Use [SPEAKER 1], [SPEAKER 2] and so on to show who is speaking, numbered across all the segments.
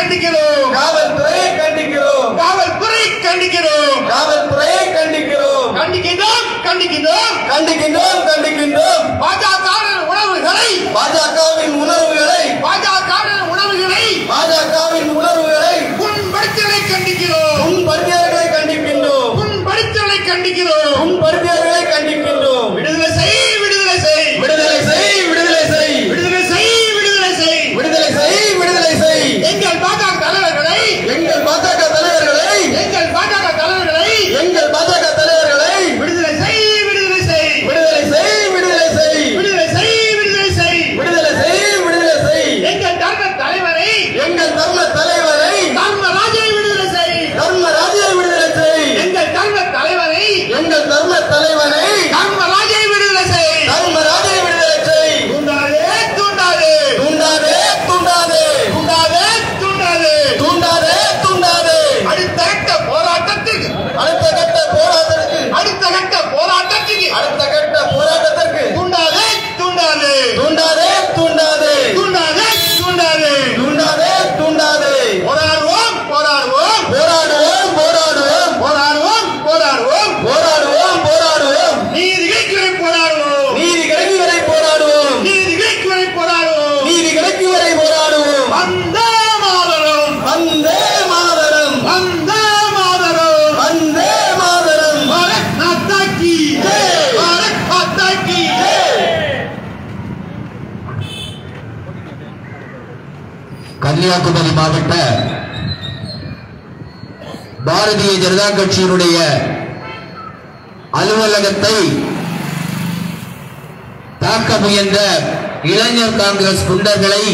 [SPEAKER 1] கண்டிக்கிறோம்
[SPEAKER 2] காவல்துறையை கண்டிக்கிறோம்
[SPEAKER 1] காவல்துறை கண்டிக்கிறோம்
[SPEAKER 2] காவல்துறையை கண்டிக்கிறோம்
[SPEAKER 1] கண்டிக்கின்றோம் கண்டிக்கின்றோம்
[SPEAKER 2] கண்டிக்கின்றோம் கண்டிக்கின்றோம்
[SPEAKER 1] பாஜக உணவுகளை
[SPEAKER 2] பாஜகவின் உணர்வுகளை
[SPEAKER 1] பாஜக உணவுகளை
[SPEAKER 2] பாஜகவின் உணர்வுகளை
[SPEAKER 1] புண்படுத்தலை கண்டிக்கிறோம்
[SPEAKER 2] முன்படுத்தியவர்களை கண்டிக்கின்றோம்
[SPEAKER 1] புண்படுத்தலை கண்டிக்கிறோம்
[SPEAKER 2] முன்படுத்தியவர்களை கண்டிக்கின்றோம்
[SPEAKER 1] விடுதலை செய் விடுதலை செய்
[SPEAKER 2] விடுதலை செய் விடுதலை செய்
[SPEAKER 1] விடுதலை செய் விடுதலை செய்
[SPEAKER 2] விடுதலை செய் விடுதலை செய்
[SPEAKER 1] எங்கள் பாஜக தலைவர்களை
[SPEAKER 2] எங்கள் பாஜக தலைவர்களை
[SPEAKER 1] எங்கள் பாஜக தலைவர்களை
[SPEAKER 2] எங்கள் பாஜக தலைவர்களை
[SPEAKER 1] விடுதலை செய் விடுதலை செய்
[SPEAKER 2] விடுதலை செய் விடுதலை செய்
[SPEAKER 1] விடுதலை செய் விடுதலை செய்
[SPEAKER 2] விடுதலை செய் விடுதலை செய்
[SPEAKER 1] எங்கள் தர்ம தலைவரை
[SPEAKER 2] எங்கள் தர்ம தலைவரை
[SPEAKER 1] தர்மராஜை விடுதலை செய்
[SPEAKER 2] தர்மராஜை விடுதலை செய்
[SPEAKER 1] எங்கள் தர்ம தலைவரை
[SPEAKER 2] எங்கள் தர்ம தலைவனை
[SPEAKER 1] தர்மராஜை விடுதலை செய்
[SPEAKER 2] தர்மராஜை விடுதலை செய்
[SPEAKER 1] தூண்டாதே தூண்டாதே
[SPEAKER 2] தூண்டாதே தூண்டாதே
[SPEAKER 1] தூண்டாதே தூண்டாதே
[SPEAKER 2] தூண்டாதே தூண்டாதே
[SPEAKER 1] அடுத்த கட்ட போராட்டத்துக்கு
[SPEAKER 2] அடுத்த கட்ட போராட்டத்திற்கு
[SPEAKER 1] அடுத்த கட்ட போராட்டத்துக்கு
[SPEAKER 2] அடுத்த கட்ட போராட்டத்திற்கு
[SPEAKER 1] தூண்டாதே தூண்டாதே
[SPEAKER 2] தூண்டாதே தூண்டாதே
[SPEAKER 1] தூண்டாதே தூண்டாதே
[SPEAKER 2] தூண்டாதே தூண்டாதே
[SPEAKER 1] போராடுவோம் போராடுவோம்
[SPEAKER 2] போராடுவோம் போராடுவோம்
[SPEAKER 1] போராடுவோம் போராடுவோம்
[SPEAKER 2] போராடுவோம் போராடுவோம்
[SPEAKER 1] நீதி கிடைக்கும் வரை போராடுவோம்
[SPEAKER 2] நீதி கிடைக்கும் வரை போராடுவோம்
[SPEAKER 1] நீதி கிடைக்கும் வரை போராடுவோம்
[SPEAKER 2] நீதி கிடைக்கும் வரை போராடுவோம்
[SPEAKER 1] வந்தே மாதரம்
[SPEAKER 2] வந்தே மாதரம்
[SPEAKER 1] வந்தே மாதரம்
[SPEAKER 2] வந்தே மாதரம்
[SPEAKER 1] பாரத் மாதா கி
[SPEAKER 2] ஜெய்.
[SPEAKER 1] பாரத் மாதா கி
[SPEAKER 3] கன்னியாகுமரி மாவட்ட பாரதிய ஜனதா கட்சியினுடைய அலுவலகத்தை தாக்க முயன்ற இளைஞர் காங்கிரஸ் குண்டர்களை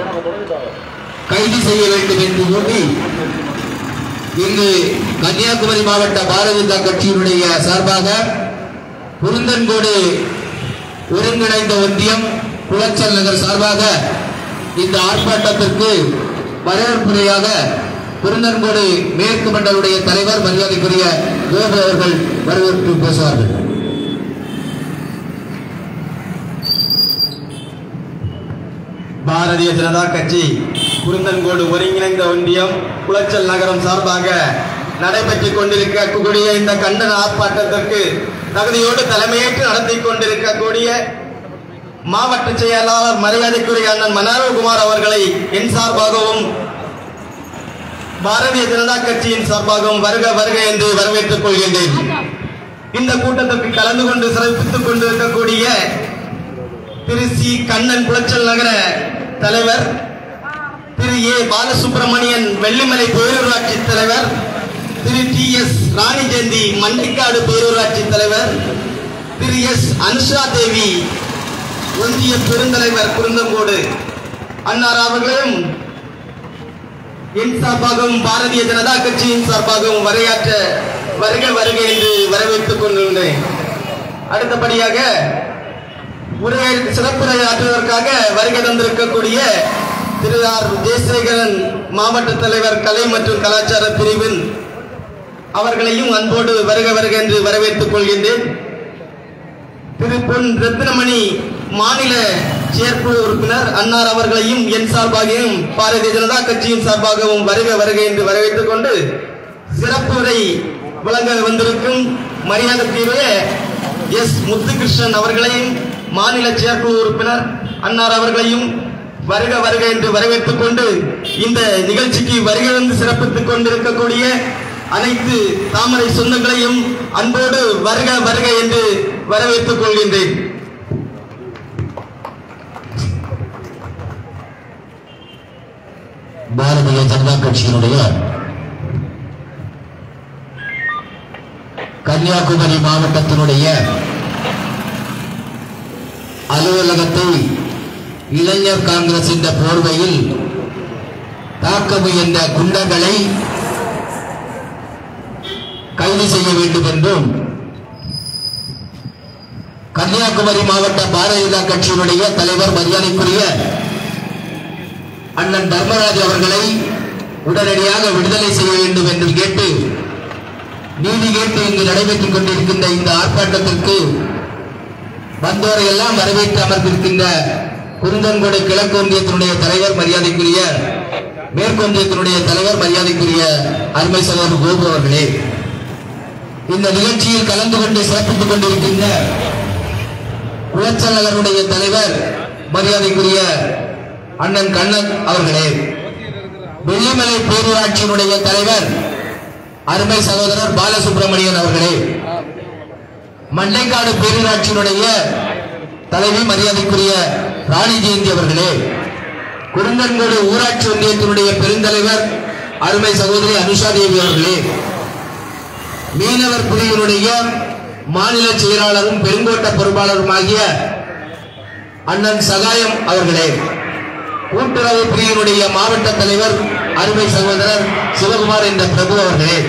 [SPEAKER 3] கைது செய்ய வேண்டும் என்று கூறி இங்கு கன்னியாகுமரி மாவட்ட பாரதிய ஜனதா கட்சியினுடைய சார்பாக குருந்தன்கோடு ஒருங்கிணைந்த ஒன்றியம் குளச்சல் நகர் சார்பாக இந்த ஆர்ப்பாட்டத்திற்கு வரவேற்புரையாக குருந்தன்கோடு மேற்கு மண்டலுடைய தலைவர் மரியாதைக்குரிய கோபு அவர்கள் வரவேற்பு பேசுவார்கள்
[SPEAKER 2] பாரதிய ஜனதா கட்சி குருந்தன்கோடு ஒருங்கிணைந்த ஒன்றியம் குளச்சல் நகரம் சார்பாக நடைபெற்றுக் கொண்டிருக்கக்கூடிய இந்த கண்டன ஆர்ப்பாட்டத்திற்கு தகுதியோடு தலைமையேற்று நடத்தி கொண்டிருக்கக்கூடிய மாவட்ட செயலாளர் மரியாதைக்குரிய அண்ணன் மனோகர்குமார் அவர்களை என் சார்பாகவும் பாரதிய ஜனதா கட்சியின் சார்பாகவும் வருக வருக என்று வரவேற்றுக் கொள்கின்றேன் இந்த கூட்டத்திற்கு கலந்து கொண்டு சிறப்பித்துக் கொண்டிருக்கக்கூடிய திரு சி கண்ணன் குளச்சல் நகர தலைவர் திரு ஏ பாலசுப்ரமணியன் வெள்ளிமலை பேரூராட்சி தலைவர் திரு டி எஸ் ராணி ஜெயந்தி மண்டைக்காடு பேரூராட்சி தலைவர் திரு எஸ் அனுஷா தேவி ஒன்றிய பெருந்தலைவர் குருந்தங்கோடு அன்னார் அவர்களும் என் சார்பாகவும் பாரதிய ஜனதா கட்சியின் சார்பாகவும் வரையாற்ற வருக வருக என்று வரவேற்றுக் கொண்டுள்ளேன் அடுத்தபடியாக உரையை சிறப்புரை ஆற்றுவதற்காக வருகை தந்திருக்கக்கூடிய திரு ஆர் ஜெயசேகரன் மாவட்ட தலைவர் கலை மற்றும் கலாச்சார பிரிவின் அவர்களையும் அன்போடு வருக வருக என்று வரவேற்றுக் கொள்கின்றேன் திரு பொன் ரத்னமணி மாநில செயற்குழு உறுப்பினர் அன்னார் அவர்களையும் என் சார்பாகவும் பாரதிய ஜனதா கட்சியின் சார்பாகவும் வருக வருக என்று வரவேற்றுக் கொண்டு சிறப்பு உரை வழங்க வந்திருக்கும் மரியாதைக்குரிய எஸ் முத்துகிருஷ்ணன் அவர்களையும் மாநில செயற்குழு உறுப்பினர் அன்னார் அவர்களையும் வருக வருக என்று வரவேற்றுக் கொண்டு இந்த நிகழ்ச்சிக்கு வருகை வந்து சிறப்பித்துக் கொண்டிருக்கக்கூடிய அனைத்து தாமரை சொந்தங்களையும் அன்போடு வருக வருக என்று வரவேற்றுக் கொள்கின்றேன்
[SPEAKER 3] பாரதிய ஜனதா கட்சியினுடைய கன்னியாகுமரி மாவட்டத்தினுடைய அலுவலகத்தை இளைஞர் காங்கிரஸ் என்ற போர்வையில் தாக்க முயன்ற குண்டர்களை கைது செய்ய வேண்டும் என்றும் கன்னியாகுமரி மாவட்ட பாரதிய ஜனதா கட்சியினுடைய தலைவர் மரியாதைக்குரிய அண்ணன் தர்மராஜ் அவர்களை உடனடியாக விடுதலை செய்ய வேண்டும் என்று கேட்டு நீதி கேட்டு இங்கு நடைபெற்றுக் கொண்டிருக்கின்ற இந்த ஆர்ப்பாட்டத்திற்கு வந்தோரை எல்லாம் வரவேற்று அமர்ந்திருக்கின்ற குருந்தன்கோடு கிழக்கு ஒன்றியத்தினுடைய தலைவர் மரியாதைக்குரிய மேற்கொண்டியத்தினுடைய தலைவர் மரியாதைக்குரிய அருமை சகோதரர் கோபு அவர்களே இந்த நிகழ்ச்சியில் கலந்து கொண்டு சிறப்பித்துக் கொண்டிருக்கின்ற குளச்சல் நகருடைய தலைவர் மரியாதைக்குரிய அண்ணன் கண்ணன் அவர்களே வெள்ளிமலை பேரூராட்சியினுடைய தலைவர் அருமை சகோதரர் பாலசுப்ரமணியன் அவர்களே மண்டைக்காடு பேரூராட்சியினுடைய தலைவி மரியாதைக்குரிய ராணி ஜெயந்தி அவர்களே குருந்தன்கோடு ஊராட்சி ஒன்றியத்தினுடைய பெருந்தலைவர் அருமை சகோதரி அனுஷா தேவி அவர்களே மீனவர் பிரிவினுடைய மாநில செயலாளரும் பெருங்கோட்ட பொறுப்பாளருமாகிய அண்ணன் சகாயம் அவர்களே கூட்டுறவு பிரிவினுடைய மாவட்ட தலைவர் அருமை சகோதரர் சிவகுமார் என்ற பிரபு அவர்களே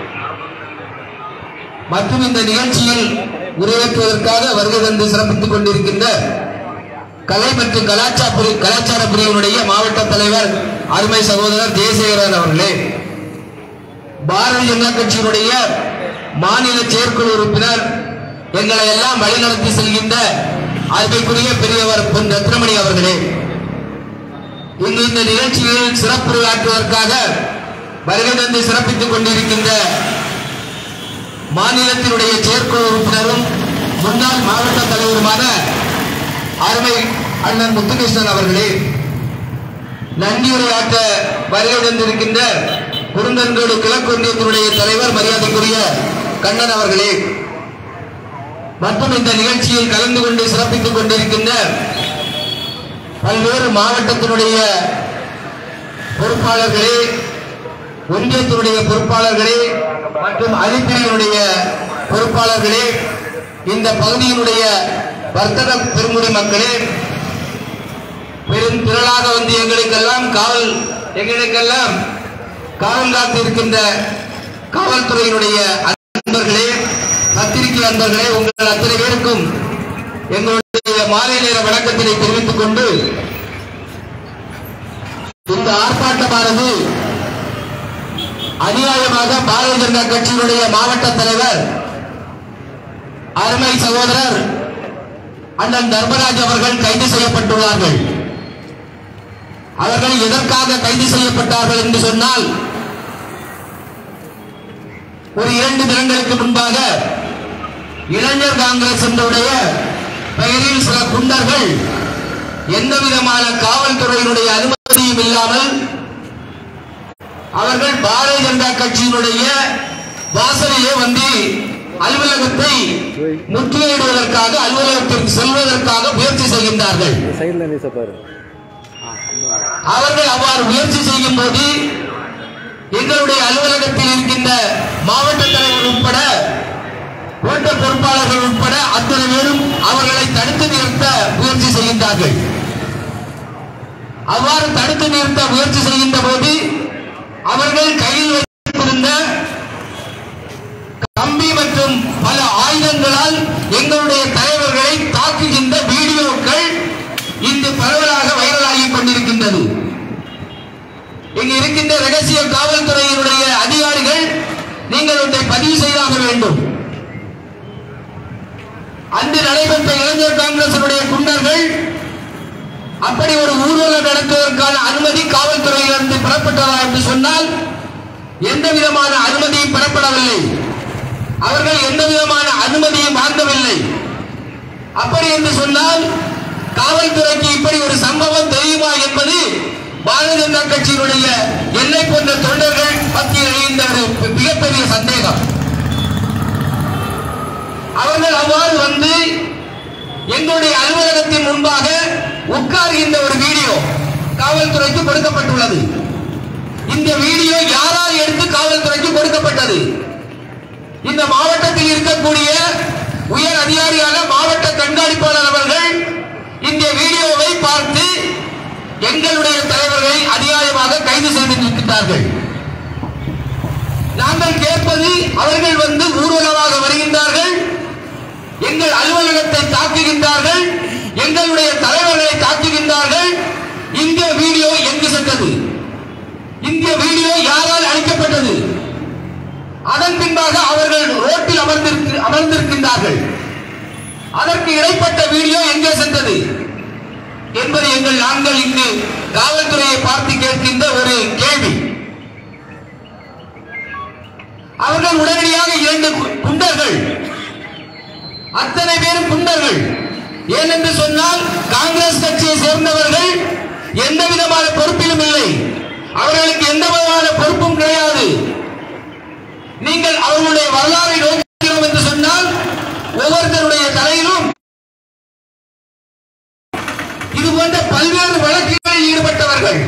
[SPEAKER 3] மற்றும் இந்த நிகழ்ச்சியில் உரையாற்றுவதற்காக வருகை தந்து சிறப்பித்துக் கொண்டிருக்கின்ற கலை மற்றும் கலாச்சார பிரி- கலாச்சார பிரிவினுடைய மாவட்ட தலைவர் அருமை சகோதரர் ஜெயசேகரன் அவர்களே பாரதிய ஜனதா கட்சியினுடைய மாநில செயற்குழு உறுப்பினர் எங்களை எல்லாம் வழிநடத்தி செல்கின்ற அருமைக்குரிய பெரியவர் பொன் ரத்னமணி அவர்களே இங்கு இந்த நிகழ்ச்சியில் சிறப்பு ஆற்றுவதற்காக வருகை தந்து சிறப்பித்துக் கொண்டிருக்கின்ற மாநிலத்தினுடைய செயற்குழு உறுப்பினரும் முன்னாள் மாவட்ட தலைவருமான அருமை அண்ணன் முத்துகிருஷ்ணன் அவர்களே நன்றியுரையாற்ற வருகை தந்திருக்கின்ற குருந்தன்கோடு கிழக்கு ஒன்றியத்தினுடைய தலைவர் மரியாதைக்குரிய கண்ணன் அவர்களே மற்றும் இந்த நிகழ்ச்சியில் கலந்து கொண்டு சிறப்பித்துக் கொண்டிருக்கின்ற பல்வேறு மாவட்டத்தினுடைய பொறுப்பாளர்களே ஒன்றியத்தினுடைய பொறுப்பாளர்களே மற்றும் அதிப்பிரிவினுடைய பொறுப்பாளர்களே இந்த பகுதியினுடைய வர்த்தக பெருங்குடி மக்களே பெரும் திரளாக வந்து எங்களுக்கெல்லாம் காவல் எங்களுக்கெல்லாம் காவல் காத்து இருக்கின்ற காவல்துறையினுடைய அன்பர்களே பத்திரிகை அன்பர்களே உங்கள் அத்தனை பேருக்கும் எங்களுடைய மாலை நேர வணக்கத்தினை தெரிவித்துக் கொண்டு இந்த ஆர்ப்பாட்டமானது அநியாயமாக பாரதிய ஜனதா கட்சியினுடைய மாவட்ட தலைவர் அருமை சகோதரர் அண்ணன் தர்மராஜ் அவர்கள் கைது செய்யப்பட்டுள்ளார்கள் அவர்கள் எதற்காக கைது செய்யப்பட்டார்கள் என்று சொன்னால் ஒரு இரண்டு தினங்களுக்கு முன்பாக இளைஞர் காங்கிரஸ் என்றுடைய பெயரில் சில குண்டர்கள் எந்த விதமான காவல்துறையினுடைய அனுமதியும் இல்லாமல் அவர்கள் பாரதிய ஜனதா கட்சியினுடைய வாசலிலே வந்து அலுவலகத்தை முற்றுகையிடுவதற்காக அலுவலகத்திற்கு செல்வதற்காக முயற்சி செய்கின்றார்கள்
[SPEAKER 4] சைடில் நிச பாரு
[SPEAKER 3] அவர்கள் அவ்வாறு முயற்சி செய்யும் போது எங்களுடைய அலுவலகத்தில் இருக்கின்ற மாவட்ட தலைவர் உட்பட கோட்ட பொறுப்பாளர்கள் உட்பட அத்தனை பேரும் அவர்களை தடுத்து நிறுத்த முயற்சி செய்கின்றார்கள் அவ்வாறு தடுத்து நிறுத்த முயற்சி செய்கின்ற போது அவர்கள் கையில் வைத்திருந்த கம்பி மற்றும் பல ஆயுதங்களால் எங்களுடைய தலைவர்களை தாக்குகின்ற வீடியோக்கள் இன்று பரவலாக வைரலாகிக் கொண்டிருக்கின்றது இங்கு இருக்கின்ற ரகசிய காவல்துறையினுடைய அதிகாரிகள் நீங்கள் ஒன்றை பதிவு செய்தாக வேண்டும் அன்று நடைபெற்ற இளைஞர் காங்கிரசினுடைய குண்டர்கள் அப்படி ஒரு ஊர்வலம் நடத்துவதற்கான அனுமதி காவல்துறையிலிருந்து பெறப்பட்டதா என்று சொன்னால் எந்த விதமான அனுமதியும் பெறப்படவில்லை அவர்கள் எந்த விதமான அனுமதியும் வாங்கவில்லை அப்படி என்று சொன்னால் காவல்துறைக்கு இப்படி ஒரு சம்பவம் தெரியுமா என்பது பாரதிய ஜனதா கட்சியினுடைய எல்லை போன்ற தொண்டர்கள் மத்தியில் எழுந்த ஒரு மிகப்பெரிய சந்தேகம் அவர்கள் அவ்வாறு வந்து எங்களுடைய அலுவலகத்தின் முன்பாக உட்கார்கின்ற ஒரு வீடியோ காவல்துறைக்கு கொடுக்கப்பட்டுள்ளது இந்த வீடியோ யாரால் எடுத்து காவல்துறைக்கு கொடுக்கப்பட்டது இந்த மாவட்டத்தில் இருக்கக்கூடிய உயர் அதிகாரியான மாவட்ட கண்காணிப்பாளர் அவர்கள் இந்த வீடியோவை பார்த்து எங்களுடைய தலைவர்களை அநியாயமாக கைது செய்திருக்கிறார்கள் நாங்கள் கேட்பது அவர்கள் வந்து ஊர்வலமாக வருகின்றார்கள் எங்கள் அலுவலகத்தை தாக்குகின்றார்கள் எங்களுடைய தலைவர்களை தாக்குகின்றார்கள் இந்த வீடியோ எங்கு சென்றது இந்த வீடியோ யாரால் அளிக்கப்பட்டது அதன் பின்பாக அவர்கள் ரோட்டில் அமர்ந்திருக்கு அமர்ந்திருக்கின்றார்கள் அதற்கு இடைப்பட்ட வீடியோ எங்கே சென்றது என்பது எங்கள் நாங்கள் இங்கு காவல்துறையை பார்த்து கேட்கின்ற ஒரு கேள்வி அத்தனை பேரும் குண்டர்கள் ஏனென்று சொன்னால் காங்கிரஸ் கட்சியை சேர்ந்தவர்கள் எந்த விதமான பொறுப்பிலும் இல்லை அவர்களுக்கு எந்த விதமான பொறுப்பும் கிடையாது நீங்கள் அவர்களுடைய வரலாறை நோக்கிறோம் என்று சொன்னால் ஒவ்வொருத்தருடைய தலையிலும் இது போன்ற பல்வேறு வழக்குகளில் ஈடுபட்டவர்கள்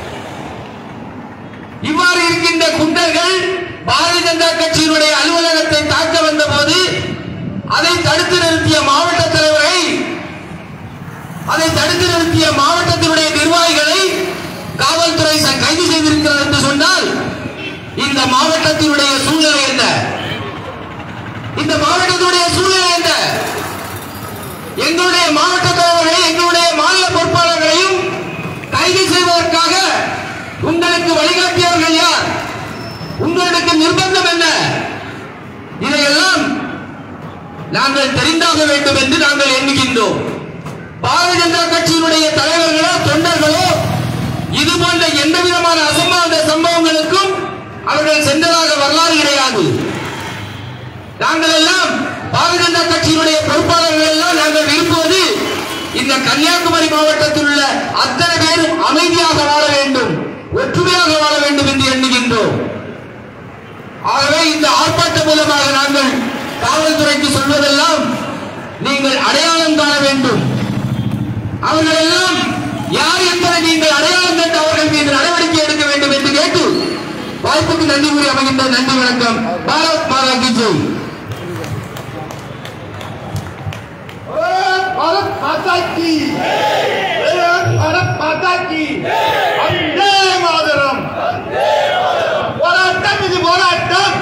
[SPEAKER 3] இவ்வாறு இருக்கின்ற குண்டர்கள் பாரதிய ஜனதா கட்சியினுடைய அலுவலகத்தை தாக்க வந்த போது அதை தடுத்து நிறுத்திய மாவட்ட தலைவரை அதை தடுத்து நிறுத்திய மாவட்டத்தினுடைய நிர்வாகிகளை காவல்துறை ச- கைது செய்திருக்கிறது என்று சொன்னால் இந்த மாவட்டத்தினுடைய சூழ்நிலை என்ன இந்த மாவட்டத்தினுடைய சூழ்நிலை என்ன எங்களுடைய மாவட்ட தலைவர்களை எங்களுடைய மாநில பொறுப்பாளர்களையும் கைது செய்வதற்காக உங்களுக்கு வழிகாட்டியவர்கள் யார் உங்களுக்கு நிர்பந்தம் என்ன இதையெல்லாம் நாங்கள் தெரிந்தாக வேண்டும் என்று நாங்கள் எண்ணுகின்றோம் பாரதிய ஜனதா கட்சியினுடைய தலைவர்களோ தொண்டர்களோ இது போன்ற எந்த விதமான அசம்பாவித சம்பவங்களுக்கும் அவர்கள் சென்றதாக வரலாறு கிடையாது நாங்கள் எல்லாம் பாரதிய ஜனதா கட்சியினுடைய பொறுப்பாளர்கள் எல்லாம் நாங்கள் விரும்புவது இந்த கன்னியாகுமரி மாவட்டத்தில் உள்ள அத்தனை பேரும் அமைதியாக வாழ வேண்டும் ஒற்றுமையாக வாழ வேண்டும் என்று எண்ணுகின்றோம் ஆகவே இந்த ஆர்ப்பாட்டம் மூலமாக நாங்கள் காவல்துறைக்கு சொல்வதெல்லாம் நீங்கள் அடையாளம் காண வேண்டும் அவர்கள் எல்லாம் யார் என்பதை நீங்கள் அடையாளம் கண்டு அவர்கள் மீது நடவடிக்கை எடுக்க வேண்டும் என்று கேட்டு வாய்ப்புக்கு நன்றி கூறி அமைகின்ற நன்றி வணக்கம் பாரத் மாதா கி ஜெய்
[SPEAKER 1] भारत माता की भारत माता की வந்தே மாதரம் போராட்டம் இது போராட்டம்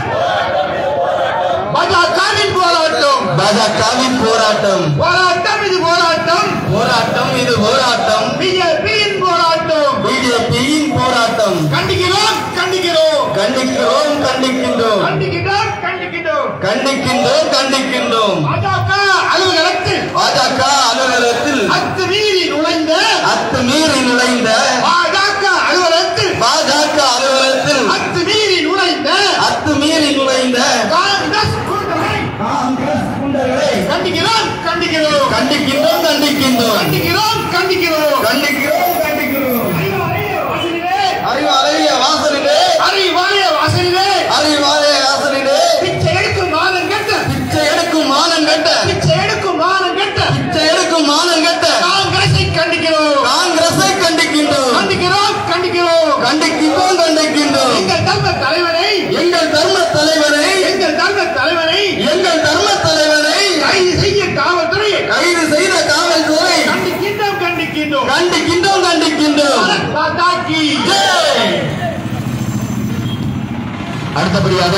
[SPEAKER 1] பாஜகவின் போராட்டம்
[SPEAKER 2] பாஜகவின் போராட்டம்
[SPEAKER 1] போராட்டம் இது போராட்டம்
[SPEAKER 2] போராட்டம் இது போராட்டம்
[SPEAKER 1] பிஜேபியின் போராட்டம்
[SPEAKER 2] பிஜேபியின் போராட்டம்
[SPEAKER 1] கண்டிக்கிறோம் கண்டிக்கிறோம்
[SPEAKER 2] கண்டிக்கிறோம் கண்டிக்கின்றோம்
[SPEAKER 1] கண்டிக்கிறோம் கண்டிக்கிறோம்
[SPEAKER 2] கண்டிக்கின்றோம் கண்டிக்கின்றோம்
[SPEAKER 1] பாஜக அலுவலகத்தில்
[SPEAKER 2] பாஜக அலுவலகத்தில்
[SPEAKER 1] அத்துமீறி நுழைந்த
[SPEAKER 2] அத்துமீறி நுழைந்த
[SPEAKER 1] பாஜக அலுவலகத்தில்
[SPEAKER 2] பாஜக அலுவலகத்தில்
[SPEAKER 1] அத்துமீறி நுழைந்த
[SPEAKER 2] அத்துமீறி நுழைந்த
[SPEAKER 1] காங்கிரஸ் கூட்டத்தை
[SPEAKER 2] காங்கிரஸ் குண்டர்களை
[SPEAKER 1] கண்டிக்கிறோம் கண்டிக்கிறோம்
[SPEAKER 2] கண்டிக்கின்றோம் கண்டிக்கின்றோம்
[SPEAKER 1] கண்டிக்கிறோம் கண்டிக்கிறோம்
[SPEAKER 2] கண்டிக்கிறோம் கண்டிக்கிறோம்
[SPEAKER 1] அறிவாலய வாசலிலே
[SPEAKER 2] அறிவாலய வாசலிலே
[SPEAKER 1] அறிவாலய வாசலிலே
[SPEAKER 2] அறிவாலய வாசலிலே
[SPEAKER 1] பிச்சை எடுக்கும் மானம் கெட்ட
[SPEAKER 2] பிச்சை எடுக்கும் மானம் கட்ட
[SPEAKER 1] பிச்சை எடுக்கும் மானம் கெட்ட
[SPEAKER 2] பிச்சை எடுக்கும் மானம் கட்ட
[SPEAKER 1] காங்கிரஸை கண்டிக்கிறோம்
[SPEAKER 2] காங்கிரஸை கண்டிக்கின்றோம்
[SPEAKER 1] கண்டிக்கிறோம் கண்டிக்கிறோம்
[SPEAKER 2] கண்டிக்கின்றோம் கண்டிக்கின்றோம்
[SPEAKER 1] எங்கள் தர்ம தலைவரை
[SPEAKER 2] எங்கள் தர்ம தலைவரை
[SPEAKER 1] எங்கள் தர்ம தலைவரை
[SPEAKER 2] எங்கள் தர்ம தலைவரை
[SPEAKER 1] கைது செய்ய காவல்துறையை
[SPEAKER 2] கைது செய்த காவல்துறை
[SPEAKER 1] கண்டிக்கின்றோம் கண்டிக்கின்றோம்
[SPEAKER 2] கண்டிக்கின்றோம் கண்டிக்கின்றோம்
[SPEAKER 1] பாரத் மாதா கி
[SPEAKER 2] ஜெய்.
[SPEAKER 3] அடுத்தபடியாக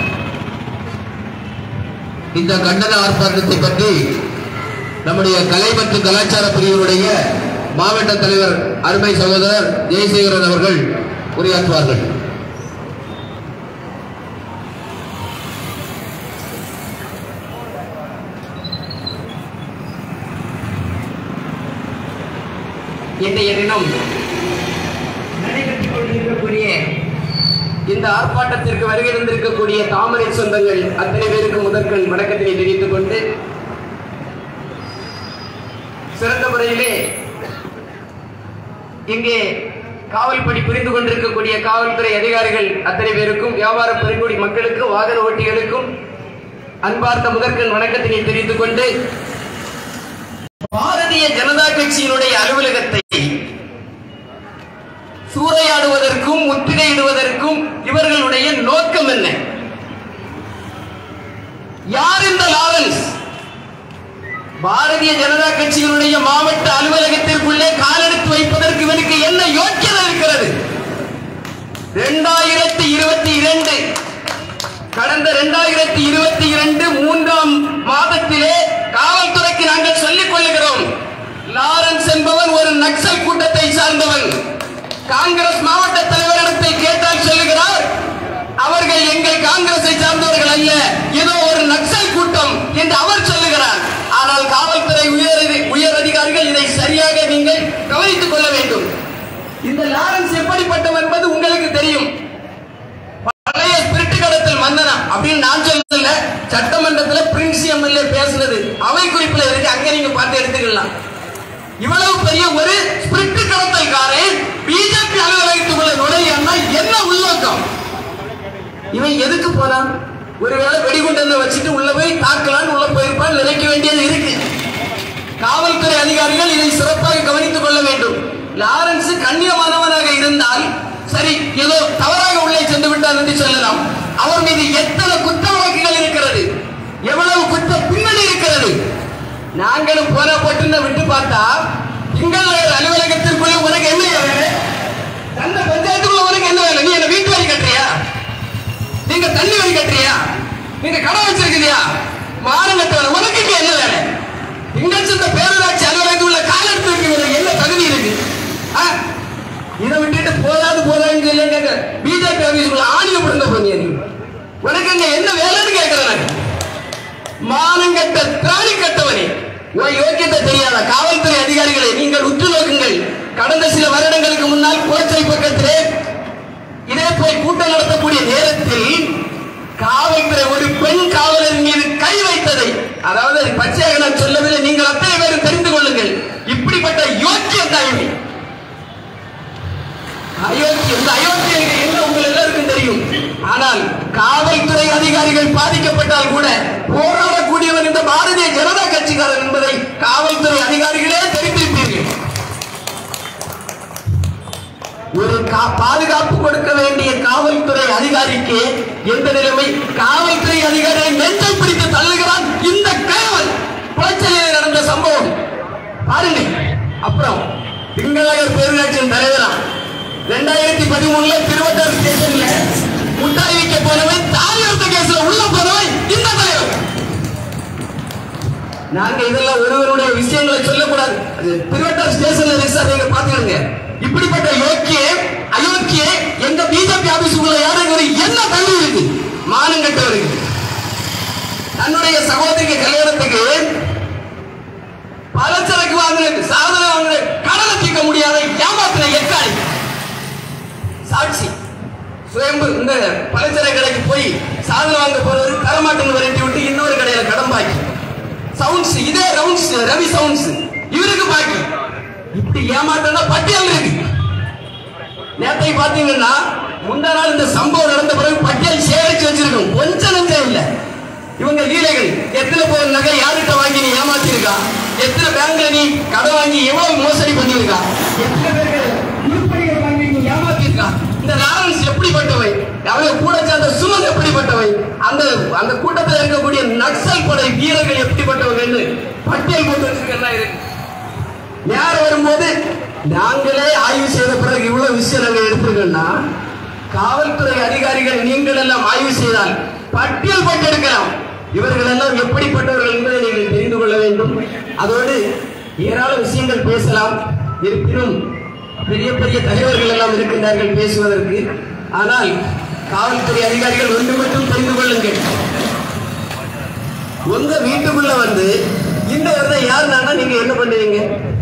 [SPEAKER 3] இந்த கண்டன ஆர்ப்பாட்டத்தை பற்றி நம்முடைய கலை மற்றும் கலாச்சார பிரிவினுடைய மாவட்ட தலைவர் அருமை சகோதரர் ஜெயசேகரன் அவர்கள் உரையாற்றுவார்கள்
[SPEAKER 4] இன்றைய தினம் நடைபெற்றுக் கொண்டிருக்கக்கூடிய இந்த ஆர்ப்பாட்டத்திற்கு வருகை தந்திருக்கக்கூடிய தாமரை சொந்தங்கள் அத்தனை பேருக்கு முதற்கண் வணக்கத்தினை தெரிவித்துக் கொண்டு சிறந்த முறையிலே இங்கே காவல் பணி புரிந்து கொண்டிருக்கக்கூடிய காவல்துறை அதிகாரிகள் அத்தனை பேருக்கும் வியாபார பெருங்குடி மக்களுக்கும் வாகன ஓட்டிகளுக்கும் அன்பார்ந்த முதற்கண் வணக்கத்தினை தெரிவித்துக் கொண்டு பாரதிய ஜனதா கட்சியினுடைய அலுவலகத்தை சூறையாடுவதற்கும் முற்றுகையிடுவதற்கும் இவர்களுடைய நோக்கம் என்ன யார் இந்த லாரன்ஸ் பாரதிய ஜனதா கட்சியினுடைய மாவட்ட அலுவலகத்திற்குள்ளே காலெடுத்து வைப்பதற்கு இவனுக்கு என்ன யோக்கியதை இருக்கிறது இரண்டாயிரத்தி இருபத்தி இரண்டு கடந்த இரண்டாயிரத்தி இருபத்தி இரண்டு மூன்றாம் மாதத்திலே காவல்துறைக்கு நாங்கள் சொல்லிக் கொள்ளுகிறோம் லாரன்ஸ் என்பவன் ஒரு நக்சல் கூட்டத்தை சார்ந்தவன் காங்கிரஸ் மாவட்ட தலைவரிடத்தை கேட்டால் சொல்லுகிறார் அவர்கள் எங்கள் காங்கிரஸை சார்ந்தவர்கள் அல்ல ஏதோ ஒரு நக்சல் கூட்டம் என்று அவர் சொல்லுகிறார் ஆனால் காவல்துறை உயர் உயர் அதிகாரிகள் இதை சரியாக நீங்கள் கவனித்துக் கொள்ள வேண்டும் இந்த லாரன்ஸ் எப்படிப்பட்டவன் என்பது உங்களுக்கு தெரியும் பழைய ஸ்பிரிட் கடத்தல் மன்னனா அப்படின்னு நான் சொல்லல சட்டமன்றத்துல பிரின்ஸ் எம்எல்ஏ பேசுனது அவை குறிப்பில் இருக்கு அங்க நீங்க பார்த்து எடுத்துக்கலாம் இவ்வளவு பெரிய ஒரு ஸ்பிரிட் கடத்தல்காரன் பிஜேபி அலுவலகத்துக்குள்ள நுழையன்னா என்ன உள்நோக்கம் இவன் எதுக்கு போனான் ஒருவேளை வெடிகுண்டை வச்சுட்டு உள்ள போய் தாக்கலான்னு உள்ள போயிருப்பான் நினைக்க வேண்டியது இருக்கு காவல்துறை அதிகாரிகள் இதை சிறப்பாக கவனித்துக் கொள்ள வேண்டும் லாரன்ஸ் கண்ணியமானவனாக இருந்தால் சரி ஏதோ தவறாக உள்ளே சென்று விட்டார் என்று சொல்லலாம் அவர் மீது எத்தனை குற்ற வழக்குகள் இருக்கிறது எவ்வளவு குற்ற பின்னணி இருக்கிறது நாங்களும் போன போட்டு விட்டு பார்த்தா திங்கள் அலுவலகத்திற்குள்ள உனக்கு என்ன வேலை அந்த பஞ்சாயத்துக்குள்ள உனக்கு என்ன வேலை நீ என்ன வீட்டு வரி கட்டுறியா நீங்க தண்ணி வரி கட்டுறியா நீங்க கடை வச்சிருக்கிறியா மானம் கட்டவன உனக்கு இங்க என்ன வேலை திங்கள் சந்த பேரூராட்சி அலுவலகத்தில் உள்ள கால எடுத்து வைக்கிறவங்க என்ன தகுதி இருக்கு ஆ? இதை விட்டுட்டு போதாது போதாதுன்னு சொல்லி பிஜேபி ஆபீஸ்க்குள்ள ஆணிய பிறந்த போனீங்க நீ உனக்கு இங்க என்ன வேலைன்னு கேட்கிறேன் நான் மானங்கட்ட திராணி கட்டவனே உன் யோக்கியத்தை தெரியாத காவல்துறை அதிகாரிகளை நீங்கள் உற்று நோக்குங்கள் கடந்த சில வருடங்களுக்கு முன்னால் கோச்சை பக்கத்திலே இதே போய் கூட்டம் நடத்தக்கூடிய நேரத்தில் காவல்துறை ஒரு பெண் காவலர் மீது கை வைத்ததை அதாவது அது பச்சையாக நான் சொல்லவில்லை நீங்கள் அத்தனை பேரும் தெரிந்து கொள்ளுங்கள் இப்படிப்பட்ட யோக்கியம் தான் இவை. அயோக்கியம் இந்த அயோக்கியம் என்ன உங்கள் எல்லாருக்கும் தெரியும் ஆனால் காவல்துறை அதிகாரிகள் பாதிக்கப்பட்டால் கூட போராடக்கூடியவன் இந்த பாரதிய ஜனதா கட்சிக்காரன் என்பதை காவல்துறை அதிகாரிகளே தெரிந்திருப்பீர்கள் ஒரு கா- பாதுகாப்பு கொடுக்க வேண்டிய காவல்துறை அதிகாரிக்கு எந்த நிலைமை காவல்துறை அதிகாரியை நெஞ்சை பிடித்து தள்ளுகிறான் இந்த கேவல் குளச்சலில் நடந்த சம்பவம் பாருங்க அப்புறம் திங்களகர் பேரூராட்சியின் தலைவரா ரெண்டாயிரத்தி பதிமூணுல திருவட்டார் ஸ்டேஷன்ல முட்டாய் வைக்க போனவன் தாலி அறுத்த கேஸ்ல உள்ள போனவன் இந்த தலைவர் நாங்க இதெல்லாம் ஒருவருடைய விஷயங்களை சொல்லக்கூடாது அது திருவட்டார் ஸ்டேஷன்ல இருக்கு சார் நீங்க பாத்துக்கோங்க இப்படிப்பட்ட யோக்கிய அயோக்கிய எங்க பிஜேபி ஆபீஸுக்குள்ள யாரும் ஒரு என்ன தள்ளி இருக்கு மானம் கட்டவருக்கு தன்னுடைய சகோதரிக்கு கல்யாணத்துக்கு பலச்சரக்கு வாங்குறது சாதனை வாங்குறது கடனை தீர்க்க முடியாத ஏமாத்தின எக்காளி சாட்சி சுயம்பு இந்த பலச்சரக்கு கடைக்கு போய் சாதனை வாங்க போறவர் தரமாட்டேன்னு விரட்டி விட்டு இன்னொரு கடையில கடன் பாக்கி சவுண்ட்ஸ் இதே ரவுண்ட்ஸ் ரவி சவுண்ட்ஸ் இவருக்கு பாக்கி இப்படி ஏமாத்தனா பட்டியல் இருக்கு நேத்தை பாத்தீங்கன்னா முந்தா நாள் இந்த சம்பவம் நடந்த பிறகு பட்டியல் சேகரிச்சு வச்சிருக்கோம் கொஞ்சம் நஞ்சம் இல்ல இவங்க லீலைகள் எத்தனை பேர் நகை யார்கிட்ட வாங்கி நீ ஏமாத்திருக்கா எத்தனை பேங்க்ல நீ கடன் வாங்கி எவ்வளவு மோசடி பண்ணிருக்கா எத்தனை பேருக்கு உருப்படிகள் வாங்கி நீ ஏமாத்திருக்கா இந்த லாரன்ஸ் எப்படிப்பட்டவை அவங்க கூட சேர்ந்த சுமன் எப்படிப்பட்டவை அந்த அந்த கூட்டத்தில் இருக்கக்கூடிய நக்சல் படை வீரர்கள் எப்படிப்பட்டவர்கள் பட்டியல் போட்டு வச்சிருக்கா இருக்கு யார் வரும்போது நாங்களே ஆய்வு செய்த பிறகு இவ்வளவு விஷயம் நாங்க எடுத்துருக்கோம்னா காவல்துறை அதிகாரிகள் நீங்கள் எல்லாம் ஆய்வு செய்தால் பட்டியல் போட்டு எடுக்கலாம் இவர்கள் எல்லாம் எப்படிப்பட்டவர்கள் என்பதை நீங்கள் தெரிந்து கொள்ள வேண்டும் அதோடு ஏராள விஷயங்கள் பேசலாம் இருப்பினும் பெரிய பெரிய தலைவர்கள் எல்லாம் இருக்கின்றார்கள் பேசுவதற்கு ஆனால் காவல்துறை அதிகாரிகள் ஒன்று மட்டும் தெரிந்து கொள்ளுங்கள் உங்க வீட்டுக்குள்ள வந்து இந்த வருடம் யாருனானா நீங்க என்ன பண்ணுவீங்க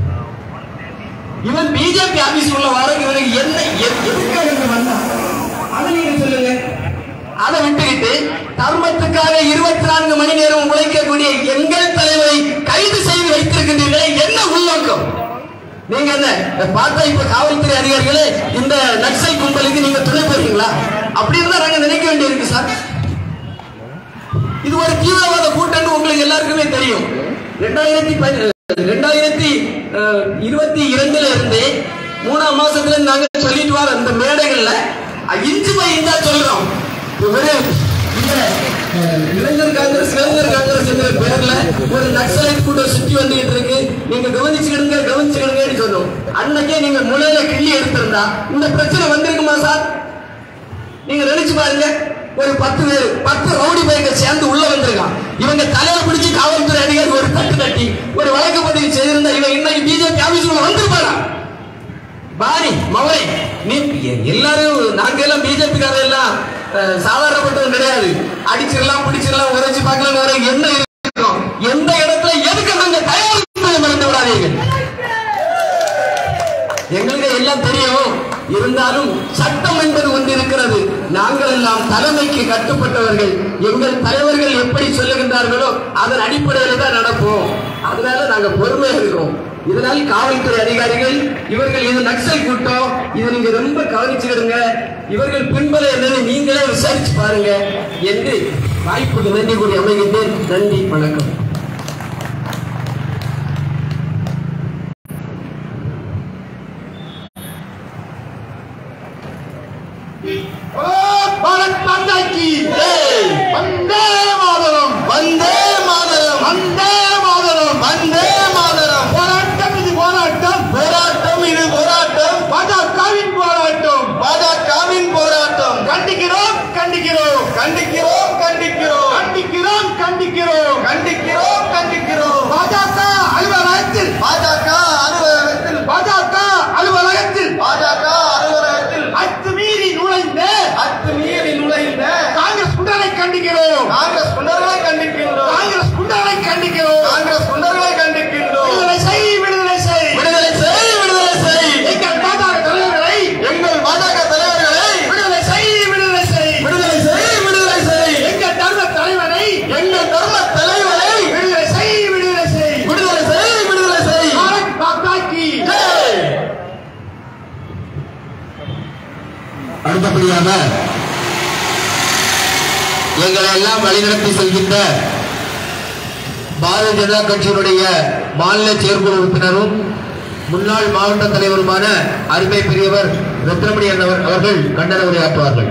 [SPEAKER 4] இவன் பிஜேபி ஆபீஸ் உள்ள வர இவனுக்கு என்ன எது- எதுக்காக இங்க வந்தான் அதை நீங்க சொல்லுங்க அதை விட்டுக்கிட்டு தர்மத்துக்காக இருபத்தி நான்கு மணி நேரம் உழைக்கக்கூடிய எங்கள் தலைவரை கைது செய்து வைத்திருக்கின்றீர்களே என்ன உள்நோக்கம் நீங்க என்ன பார்த்தா இப்ப காவல்துறை அதிகாரிகளே இந்த நக்சல் கும்பலுக்கு நீங்க துணை போறீங்களா அப்படி இருந்தா நாங்க நினைக்க வேண்டியிருக்கு சார் இது ஒரு தீவிரவாத கூட்டம்னு உங்களுக்கு எல்லாருக்குமே தெரியும் ரெண்டாயிரத்தி பதி- ரெண்டாயிரத்தி அஹ், இருபத்தி இரண்டுல இருந்து மூணாம் மாசத்துல இருந்து நாங்க சொல்லிட்டு வர அந்த மேடைகள்ல அஹ், இன்ச்சு பை இன்ச்சா சொல்றோம் ஒரு இந்த அஹ், இளைஞர் காங்கிரஸ் இளைஞர் காங்கிரஸ் என்ற பேர்ல ஒரு நக்சலைட் கூட்டம் சுத்தி வந்துகிட்டு இருக்கு நீங்க கவனிச்சுக்கிடுங்க கவனிச்சுக்கிடுங்கன்னு சொன்னோம் அன்னைக்கே நீங்க முளையில கிள்ளி எடுத்திருந்தா இந்த பிரச்சனை வந்திருக்குமா சார் நீங்க நினைச்சு பாருங்க ஒரு பத்து பேர் பத்து ரவுடி பைக்க சேர்ந்து உள்ள வந்திருக்கான் இவங்க தலையில பிடிச்சு காவல்துறை அதிகாரி ஒரு தட்டு தட்டி ஒரு வழக்கு பதிவு செய்திருந்தா இவன் இன்னைக்கு பிஜேபி ஆபீஸ்ல வந்திருப்பாரா பாரி மவரே நீ எ- எல்லாரும் நாங்க எல்லாம் பிஜேபி காரர் எல்லாம் அஹ், சாதாரணப்பட்டவங்க கிடையாது அடிச்சிடலாம் பிடிச்சிடலாம் உரைச்சு பார்க்கலாம் வர என்ன இருக்கும் எந்த இடத்துல எதுக்கு நாங்க தயாரிப்பு மறந்து விடாதீர்கள் எங்களுக்கு எல்லாம் தெரியும் இருந்தாலும் சட்டம் என்பது ஒன்று இருக்கிறது நாங்கள் எல்லாம் நாம் தலைமைக்கு கட்டுப்பட்டவர்கள் எங்கள் தலைவர்கள் எப்படி சொல்லுகின்றார்களோ அதன் அடிப்படையில் தான் நடப்போம் அதனால நாங்க பொறுமையா இருக்கோம் இதனால் காவல்துறை அதிகாரிகள் இவர்கள் இது நக்சல் கூட்டம் இதை நீங்க ரொம்ப கவனிச்சுக்கிடுங்க இவர்கள் பின்பல என்னன்னு நீங்களே விசாரிச்சு பாருங்க என்று வாய்ப்புக்கு நன்றி கூறி அமைகின்றேன் நன்றி வணக்கம்
[SPEAKER 1] ஓ பாரத் மாதா கி வந்தே மாதரம்
[SPEAKER 2] வந்தே மாதரம்
[SPEAKER 1] வந்தே மாதரம்
[SPEAKER 2] வந்தே மாதரம்
[SPEAKER 1] போராட்டம் இது போராட்டம்
[SPEAKER 2] போராட்டம் இது போராட்டம்
[SPEAKER 1] பாஜகவின் போராட்டம்
[SPEAKER 2] பாஜகவின் போராட்டம்
[SPEAKER 1] கண்டிக்கிறோம் கண்டிக்கிறோம்
[SPEAKER 2] கண்டிக்கிறோம் கண்டிக்கிறோம்
[SPEAKER 1] கண்டிக்கிறோம் கண்டிக்கிறோம்
[SPEAKER 2] கண்டிக்கிறோம் கண்டிக்கிறோம்
[SPEAKER 1] பாஜக அலுவலகத்தில்
[SPEAKER 2] பாஜக அலுவலகத்தில்
[SPEAKER 1] பாஜக அலுவலகத்தில்
[SPEAKER 2] பாஜக அலுவலகத்தில்
[SPEAKER 1] அத்துமீறி நுழைந்த
[SPEAKER 2] அத்துமீறி நுழைந்த
[SPEAKER 1] காங்கிரஸ் குண்டரை கண்டிக்கிறோம்
[SPEAKER 2] காங்கிரஸ் குண்டர்களை கண்டிக்கின்றோம்
[SPEAKER 1] காங்கிரஸ் குண்டரை கண்டிக்கிறோம்
[SPEAKER 2] காங்கிரஸ் குண்டர்களை கண்டிக்கின்றோம்
[SPEAKER 1] விடுதலை செய் விடுதலை செய்
[SPEAKER 2] விடுதலை செய் விடுதலை செய்
[SPEAKER 1] எங்கள் பாஜக தலைவர்களை
[SPEAKER 2] எங்கள் பாஜக தலைவர்களை
[SPEAKER 1] விடுதலை செய் விடுதலை செய்
[SPEAKER 2] விடுதலை செய் விடுதலை செய்
[SPEAKER 1] எங்கள் தர்ம தலைவனை
[SPEAKER 2] எங்கள் தர்ம தலைவரை
[SPEAKER 1] விடுதலை செய் விடுதலை செய்
[SPEAKER 2] விடுதலை செய் விடுதலை செய்
[SPEAKER 1] பாரத் மாதா கி
[SPEAKER 2] ஜெய்.
[SPEAKER 3] அடுத்தபடியாக எங்களை எல்லாம் வழிநடத்தி செல்கின்ற பாரதிய ஜனதா கட்சியினுடைய மாநில செயற்குழு உறுப்பினரும் முன்னாள் மாவட்ட தலைவருமான அருமை பெரியவர் ரத்னமணி அண்ணவர் அவர்கள் கண்டன உரையாற்றுவார்கள்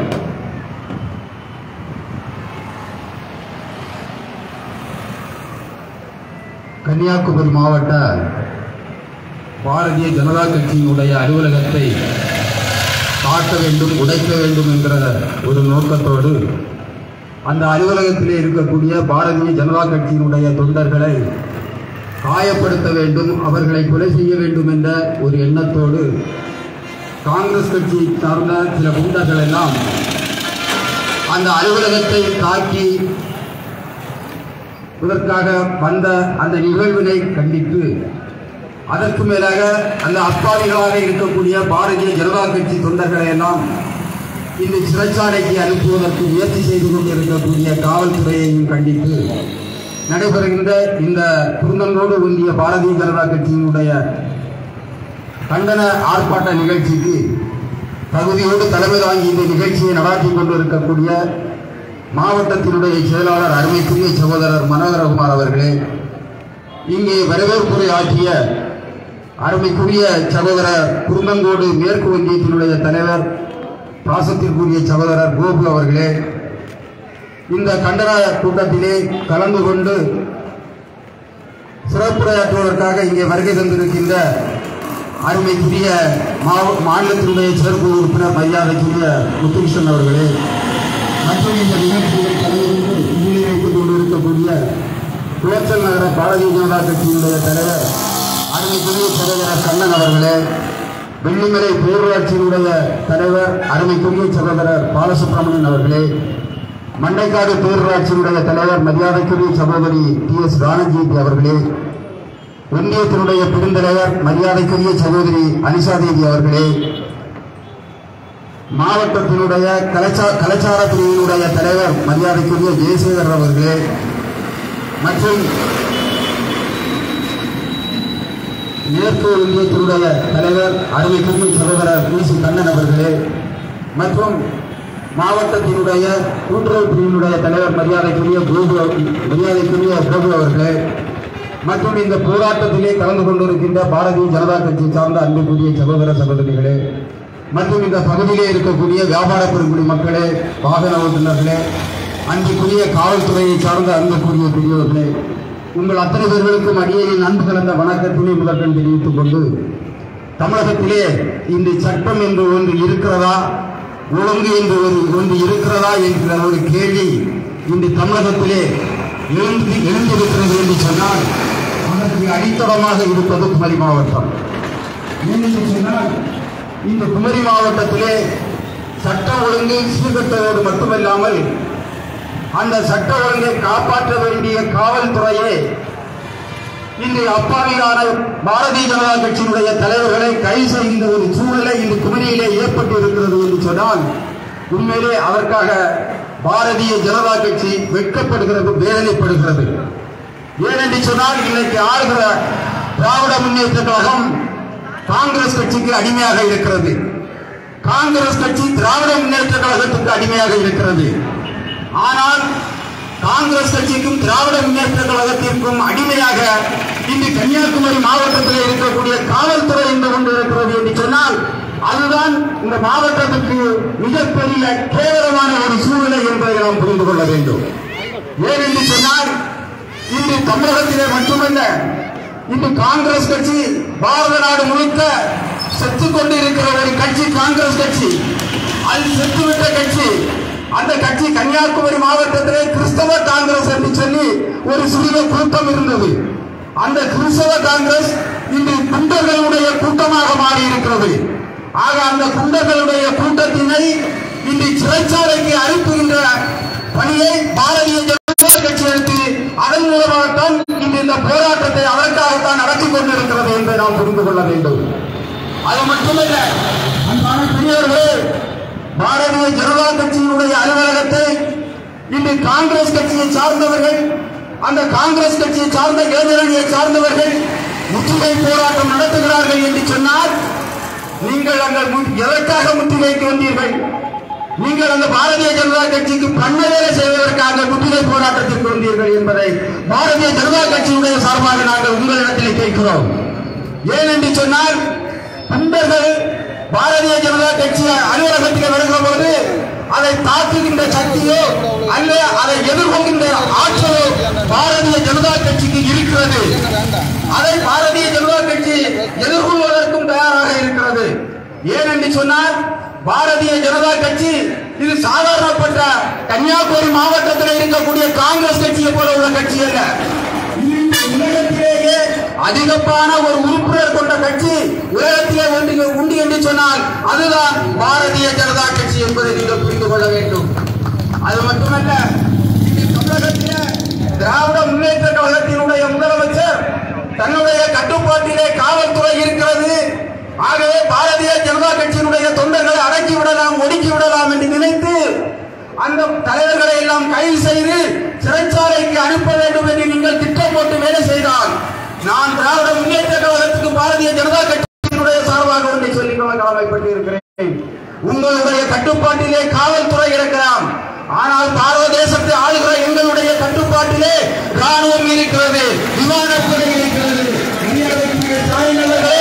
[SPEAKER 5] கன்னியாகுமரி மாவட்ட பாரதிய ஜனதா கட்சியினுடைய அலுவலகத்தை காட்ட வேண்டும் உடைக்க வேண்டும் என்கிற ஒரு நோக்கத்தோடு அந்த அலுவலகத்திலே இருக்கக்கூடிய பாரதிய ஜனதா கட்சியினுடைய தொண்டர்களை காயப்படுத்த வேண்டும் அவர்களை கொலை செய்ய வேண்டும் என்ற ஒரு எண்ணத்தோடு காங்கிரஸ் கட்சி சார்ந்த சில குண்டர்கள் எல்லாம் அந்த அலுவலகத்தை தாக்கி இதற்காக வந்த அந்த நிகழ்வினை கண்டித்து அதற்கு மேலாக அந்த அப்பாவிகளாக இருக்கக்கூடிய பாரதிய ஜனதா கட்சி தொண்டர்களை எல்லாம் இந்த சிறைச்சாலைக்கு அனுப்புவதற்கு முயற்சி செய்து கொண்டிருக்கக்கூடிய காவல்துறையையும் கண்டித்து நடைபெறுகின்ற இந்த குருந்தனோடு ஒன்றிய பாரதிய ஜனதா கட்சியினுடைய கண்டன ஆர்ப்பாட்ட நிகழ்ச்சிக்கு தகுதியோடு தலைமை தாங்கி இந்த நிகழ்ச்சியை நடாத்தி கொண்டிருக்கக்கூடிய மாவட்டத்தினுடைய செயலாளர் அருமைக்குரிய சகோதரர் மனோகரகுமார் அவர்களே இங்கே வரவேற்புரை ஆற்றிய அருமைக்குரிய சகோதரர் குருந்தங்கோடு மேற்கு ஒன்றியத்தினுடைய தலைவர் பாசத்திற்குரிய சகோதரர் கோபு அவர்களே இந்த கண்டன கூட்டத்திலே கலந்து கொண்டு சிறப்புரையாற்றுவதற்காக இங்கே வருகை தந்திருக்கின்ற அருமைக்குரிய மாவ- மாநிலத்தினுடைய செயற்குழு உறுப்பினர் மரியாதைக்குரிய முத்துகிருஷ்ணன் அவர்களே மற்றும் இந்த நிகழ்ச்சியில் கலந்து முன்னிலை வைத்துக் கொண்டிருக்கக்கூடிய குளச்சல் நகர பாரதிய ஜனதா கட்சியினுடைய தலைவர் அருமைக்குரிய சகோதரர் கண்ணன் அவர்களே வெள்ளிமலை பேரூராட்சியினுடைய தலைவர் அருமைக்குரிய சகோதரர் பாலசுப்ரமணியன் அவர்களே மண்டைக்காடு பேரூராட்சியினுடைய தலைவர் மரியாதைக்குரிய சகோதரி டி எஸ் ராணஜீத் அவர்களே ஒன்றியத்தினுடைய பெருந்தலைவர் மரியாதைக்குரிய சகோதரி அனிஷா தேவி அவர்களே மாவட்டத்தினுடைய கலாச்சா கலாச்சார பிரிவினுடைய தலைவர் மரியாதைக்குரிய ஜெயசேகர் அவர்களே மற்றும் மேற்கு ஒன்றியத்தினுடைய தலைவர் அருமைக்குரிய சகோதரர் பி சி கண்ணன் அவர்களே மற்றும் மாவட்டத்தினுடைய கூட்டுறவு பிரிவினுடைய தலைவர் மரியாதைக்குரிய கோபு மரியாதைக்குரிய கோபு அவர்களே மற்றும் இந்த போராட்டத்திலே கலந்து கொண்டிருக்கின்ற பாரதிய ஜனதா கட்சி சார்ந்த அன்புக்குரிய சகோதர சகோதரிகளே மற்றும் இந்த பகுதியிலே இருக்கக்கூடிய வியாபார பெருங்குடி மக்களே வாகன ஓட்டுநர்களே அன்புக்குரிய காவல்துறையை சார்ந்த அன்புக்குரிய பெரியவர்களே உங்கள் அத்தனை பேர்களுக்கும் அடியேனின் அன்பு கலந்த வணக்கத்தினை முதற்கண் தெரிவித்துக் கொண்டு தமிழகத்திலே இந்த சட்டம் என்று ஒன்று இருக்கிறதா ஒழுங்கு என்று ஒரு ஒன்று இருக்கிறதா என்கிற ஒரு கேள்வி இந்த தமிழகத்திலே எழுந்து எழுந்திருக்கிறது என்று சொன்னால் அதற்கு அடித்தளமாக இருப்பது குமரி மாவட்டம் ஏனென்று சொன்னால் இந்த குமரி மாவட்டத்திலே சட்ட ஒழுங்கு சீர்கட்டதோடு மட்டுமல்லாமல் அந்த சட்ட ஒழுங்கை காப்பாற்ற வேண்டிய காவல்துறையே இன்று அப்பாவியான பாரதிய ஜனதா கட்சியினுடைய தலைவர்களை கைது செய்கின்ற ஒரு சூழ்நிலை இந்த குமரியிலே ஏற்பட்டு இருக்கிறது என்று சொன்னால் உண்மையிலே அதற்காக பாரதிய ஜனதா கட்சி வெட்கப்படுகிறது வேதனைப்படுகிறது ஏனென்று சொன்னால் இன்னைக்கு ஆளுகிற திராவிட முன்னேற்ற கழகம் காங்கிரஸ் கட்சிக்கு அடிமையாக இருக்கிறது காங்கிரஸ் கட்சி திராவிட முன்னேற்ற கழகத்துக்கு அடிமையாக இருக்கிறது ஆனால் காங்கிரஸ் கட்சிக்கும் திராவிட முன்னேற்ற கழகத்திற்கும் அடிமையாக இன்று கன்னியாகுமரி மாவட்டத்தில் இருக்கக்கூடிய காவல்துறை என்று கொண்டு இருக்கிறது என்று சொன்னால் அதுதான் இந்த மாவட்டத்துக்கு மிகப்பெரிய கேவலமான ஒரு சூழ்நிலை என்பதை நாம் புரிந்து கொள்ள வேண்டும் ஏனென்று சொன்னால் இன்று தமிழகத்திலே மட்டுமல்ல இன்று காங்கிரஸ் கட்சி பாரத நாடு முழுக்க செத்துக் கொண்டிருக்கிற ஒரு கட்சி காங்கிரஸ் கட்சி அது செத்துவிட்ட கட்சி அந்த கட்சி கன்னியாகுமரி மாவட்டத்திலே கிறிஸ்தவ காங்கிரஸ் என்று சொல்லி ஒரு சிறிய கூட்டம் இருந்தது அந்த கிறிஸ்தவ காங்கிரஸ் இன்று குண்டர்களுடைய கூட்டமாக மாறி இருக்கிறது ஆக அந்த குண்டர்களுடைய கூட்டத்தினை இன்று சிறைச்சாலைக்கு அனுப்புகின்ற பணியை பாரதிய ஜனதா கட்சி எடுத்து அதன் மூலமாகத்தான் இன்று இந்த போராட்டத்தை அதற்காகத்தான் நடத்தி கொண்டிருக்கிறது என்பதை நாம் புரிந்து கொள்ள வேண்டும் அது மட்டுமல்ல அன்பான பெரியவர்களே பாரதிய ஜனதா கட்சியினுடைய அலுவலகத்தை இன்று காங்கிரஸ் கட்சியை சார்ந்தவர்கள் அந்த காங்கிரஸ் கட்சியை சார்ந்த இளைஞரணியை சார்ந்தவர்கள் முற்றுகை போராட்டம் நடத்துகிறார்கள் என்று சொன்னால் நீங்கள் அங்க மு- எதற்காக முற்றுகைக்கு வந்தீர்கள் நீங்கள் அந்த பாரதிய ஜனதா கட்சிக்கு பண்ண வேலை செய்வதற்காக முற்றுகை போராட்டத்திற்கு வந்தீர்கள் என்பதை பாரதிய ஜனதா கட்சியுடைய சார்பாக நாங்கள் உங்களிடத்தில் கேட்கிறோம் ஏனென்று சொன்னால் குண்டர்கள் பாரதிய ஜனதா கட்சி அலுவலகத்துக்கு வருகிற போது அதை தாக்குகின்ற சக்தியோ அல்ல அதை எதிர்கொள்கின்ற ஆற்றலோ பாரதிய ஜனதா கட்சிக்கு இருக்கிறது அதை பாரதிய ஜனதா கட்சி எதிர்கொள்வதற்கும் தயாராக இருக்கிறது ஏனென்று சொன்னால் பாரதிய ஜனதா கட்சி இது சாதாரணப்பட்ட கன்னியாகுமரி மாவட்டத்தில் இருக்கக்கூடிய காங்கிரஸ் கட்சியை போல உள்ள கட்சி அல்ல இந்த உலகத்திலேயே அதிகமான ஒரு உறுப்பினர் கொண்ட கட்சி உலகத்திலே ஒன்று உண்டு என்று சொன்னால் அதுதான் பாரதிய ஜனதா கட்சி என்பதை நீங்கள் புரிந்து கொள்ள வேண்டும் அது மட்டுமல்ல இன்று தமிழகத்திலே திராவிட முன்னேற்ற கழகத்தினுடைய முதலமைச்சர் தன்னுடைய கட்டுப்பாட்டிலே காவல்துறை இருக்கிறது ஆகவே பாரதிய ஜனதா கட்சியினுடைய தொண்டர்களை அடக்கி விடலாம் ஒடுக்கி விடலாம் என்று நினைத்து அந்த தலைவர்களை எல்லாம் கைது செய்து சிறைச்சாலைக்கு அனுப்ப வேண்டும் என்று நீங்கள் திட்டம் போட்டு வேலை செய்தால் நான் திராவிட முன்னேற்ற கழகத்துக்கு பாரதிய ஜனதா கட்சியினுடைய சார்பாக ஒன்றை சொல்லிக் கொள்ள கடமைப்பட்டு இருக்கிறேன் உங்களுடைய கட்டுப்பாட்டிலே காவல்துறை இருக்கலாம் ஆனால் பாரத தேசத்தை ஆளுகிற எங்களுடைய கட்டுப்பாட்டிலே ராணுவம் இருக்கிறது விமானப்படை இருக்கிறது இந்தியாவுக்கு தாய்நகர்களே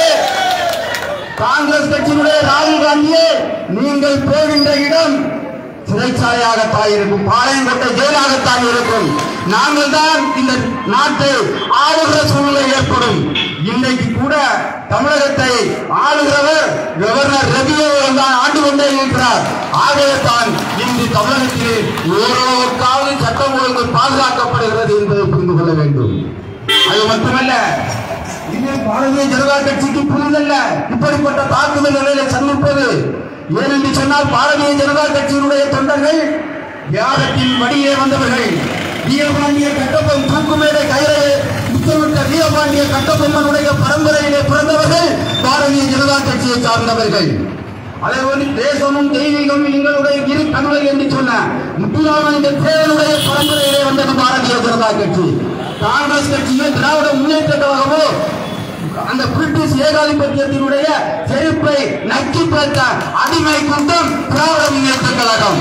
[SPEAKER 5] காங்கிரஸ் கட்சியினுடைய ராகுல் காந்தியே நீங்கள் போகின்ற இடம் சிறைச்சாலையாகத்தான் இருக்கும் பாளையங்கோட்டை ஜெயிலாகத்தான் இருக்கும் நாங்கள் தான் இந்த நாட்டை ஆளுகிற சூழ்நிலை ஏற்படும் இன்னைக்கு கூட தமிழகத்தை ஆளுகிறவர் கவர்னர் ரவி அவர்கள் தான் ஆண்டு கொண்டே இருக்கிறார் ஆகவே தான் இன்று தமிழகத்தில் ஓரளவுக்காவது சட்டம் ஒழுங்கு பாதுகாக்கப்படுகிறது என்பதை புரிந்து கொள்ள வேண்டும் அது மட்டுமல்ல இது பாரதிய ஜனதா கட்சிக்கு புரிதல்ல இப்படிப்பட்ட தாக்குதல்களை சந்திப்பது ஏனென்று சொன்னால் பாரதிய ஜனதா கட்சியினுடைய தொண்டர்கள் தியாகத்தின் வழியே வந்தவர்கள் வீரபாண்டிய கட்டபொம்மன் தூக்குமேடை கயிறை முத்தமிட்ட வீரபாண்டிய கட்டபொம்மனுடைய பரம்பரையிலே பிறந்தவர்கள் பாரதிய ஜனதா கட்சியை சார்ந்தவர்கள் அதே போல தேசமும் தெய்வீகம் எங்களுடைய இரு கண்கள் என்று சொன்ன முத்துராமலிங்க தேவனுடைய பரம்பரையிலே வந்தது பாரதிய ஜனதா கட்சி காங்கிரஸ் கட்சியோ திராவிட முன்னேற்ற கழகமோ அந்த பிரிட்டிஷ் ஏகாதிபத்தியத்தினுடைய செருப்பை நக்கி பார்த்த அடிமை கூட்டம் திராவிட முன்னேற்ற கழகம்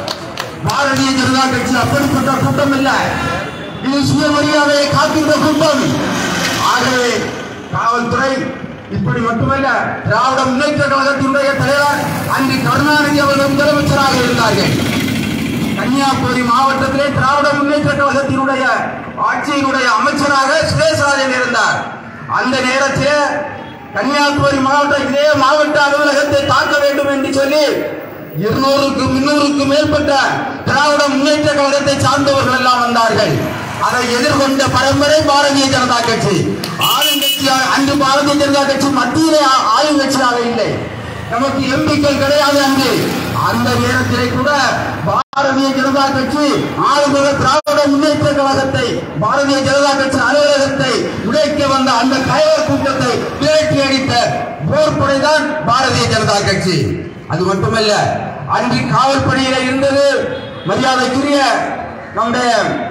[SPEAKER 5] பாரதிய ஜனதா கட்சி அப்படிப்பட்ட கூட்டம் இல்ல இது சுயமரியாதையை காக்கின்ற கூட்டம் ஆகவே காவல்துறை இப்படி மட்டுமல்ல திராவிட முன்னேற்ற கழகத்தினுடைய தலைவர் அன்று கருணாநிதி அவர்கள் முதலமைச்சராக இருந்தார்கள் கன்னியாகுமரி மாவட்டத்திலே திராவிட முன்னேற்ற கழகத்தினுடைய ஆட்சியினுடைய அமைச்சராக சுரேஷ்ராஜன் இருந்தார் அந்த நேரத்தில் கன்னியாகுமரி மாவட்ட இதே மாவட்ட அலுவலகத்தை தாக்க வேண்டும் என்று சொல்லி இருநூறுக்கு முன்னூறுக்கு மேற்பட்ட திராவிட முன்னேற்ற கழகத்தை சார்ந்தவர்கள் எல்லாம் வந்தார்கள் அதை எதிர்கொண்ட பரம்பரை பாரதிய ஜனதா கட்சி ஆளுங்கட்சியாக அன்று பாரதிய ஜனதா கட்சி மத்தியிலே ஆ- ஆளுங்கட்சியாக இல்லை நமக்கு எம்பிக்கள் கிடையாது அன்று அந்த நேரத்திலே கூட பாரதிய ஜனதா கட்சி ஆளுநர திராவிட முன்னேற்ற கழகத்தை பாரதிய ஜனதா கட்சி அலுவலகத்தை உடைக்க வந்த அந்த கயவர் கூட்டத்தை விரட்டி அடித்த போர்ப்படைதான் பாரதிய ஜனதா கட்சி அது மட்டுமல்ல அன்று காவல் பணியில இருந்தது மரியாதைக்குரிய நம்முடைய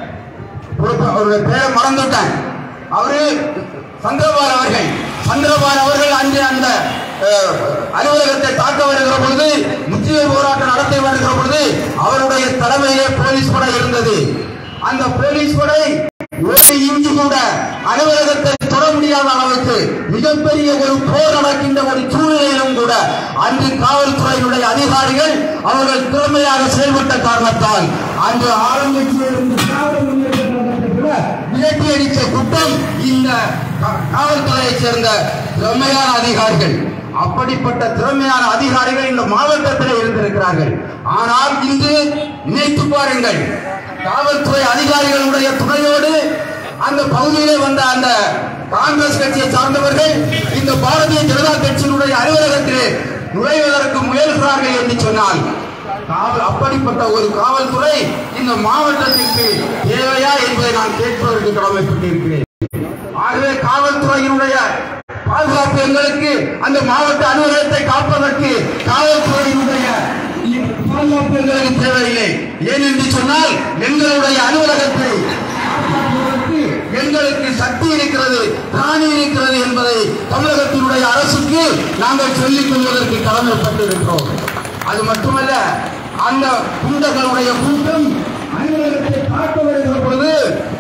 [SPEAKER 5] பொறுப்பு அவருடைய பேரை மறந்துட்டேன் அவரு சந்திரபால் அவர்கள் சந்திரபால் அவர்கள் அன்று அந்த அஹ், அலுவலகத்தை தாக்க வருகிற பொழுது முற்றிய போராட்டம் நடத்தி வருகிற பொழுது அவருடைய தலைமையிலே போலீஸ் படை இருந்தது அந்த போலீஸ் படை ஒரு இன்ச்சு கூட அலுவலகத்தை தொட முடியாத அளவுக்கு மிகப்பெரிய ஒரு போர் நடக்கின்ற ஒரு சூழ்நிலையிலும் கூட அன்று காவல்துறையினுடைய அதிகாரிகள் அவர்கள் திறமையாக செயல்பட்ட காரணத்தால் அன்று ஆரம்பிச்சிலிருந்து திராவிட முன்னேற்ற கழகத்தை விட விரட்டி அடித்த குற்றம் இந்த கா- காவல்துறையைச் சேர்ந்த திறமையான அதிகாரிகள் அப்படிப்பட்ட திறமையான அதிகாரிகள் இந்த மாவட்டத்தில் இருந்திருக்கிறார்கள் ஆனால் இன்று நினைத்து பாருங்கள் காவல்துறை அதிகாரிகளுடைய துணையோடு அந்த பகுதியிலே வந்த அந்த காங்கிரஸ் கட்சியை சார்ந்தவர்கள் இந்த பாரதிய ஜனதா கட்சியினுடைய அலுவலகத்திலே நுழைவதற்கு முயல்கிறார்கள் என்று சொன்னால் காவல் அப்படிப்பட்ட ஒரு காவல்துறை இந்த மாவட்டத்திற்கு தேவையா என்பதை நான் கேட்பதற்கு கடமைப்பட்டிருக்கிறேன் ஆகவே காவல்துறையினுடைய பாதுகாப்பு எங்களுக்கு அந்த மாவட்ட அலுவலகத்தை காப்பதற்கு காவல்துறையினுடைய பாதுகாப்பு எங்களுக்கு தேவையில்லை ஏனென்று சொன்னால் எங்களுடைய அலுவலகத்தை காப்பாற்றுவதற்கு எங்களுக்கு சக்தி இருக்கிறது திராணி இருக்கிறது என்பதை தமிழகத்தினுடைய அரசுக்கு நாங்கள் சொல்லிக் கொள்வதற்கு கடமைப்பட்டிருக்கிறோம் அது மட்டுமல்ல அந்த குண்டர்களுடைய கூட்டம் அலுவலகத்தை காக்க வருகிற பொழுது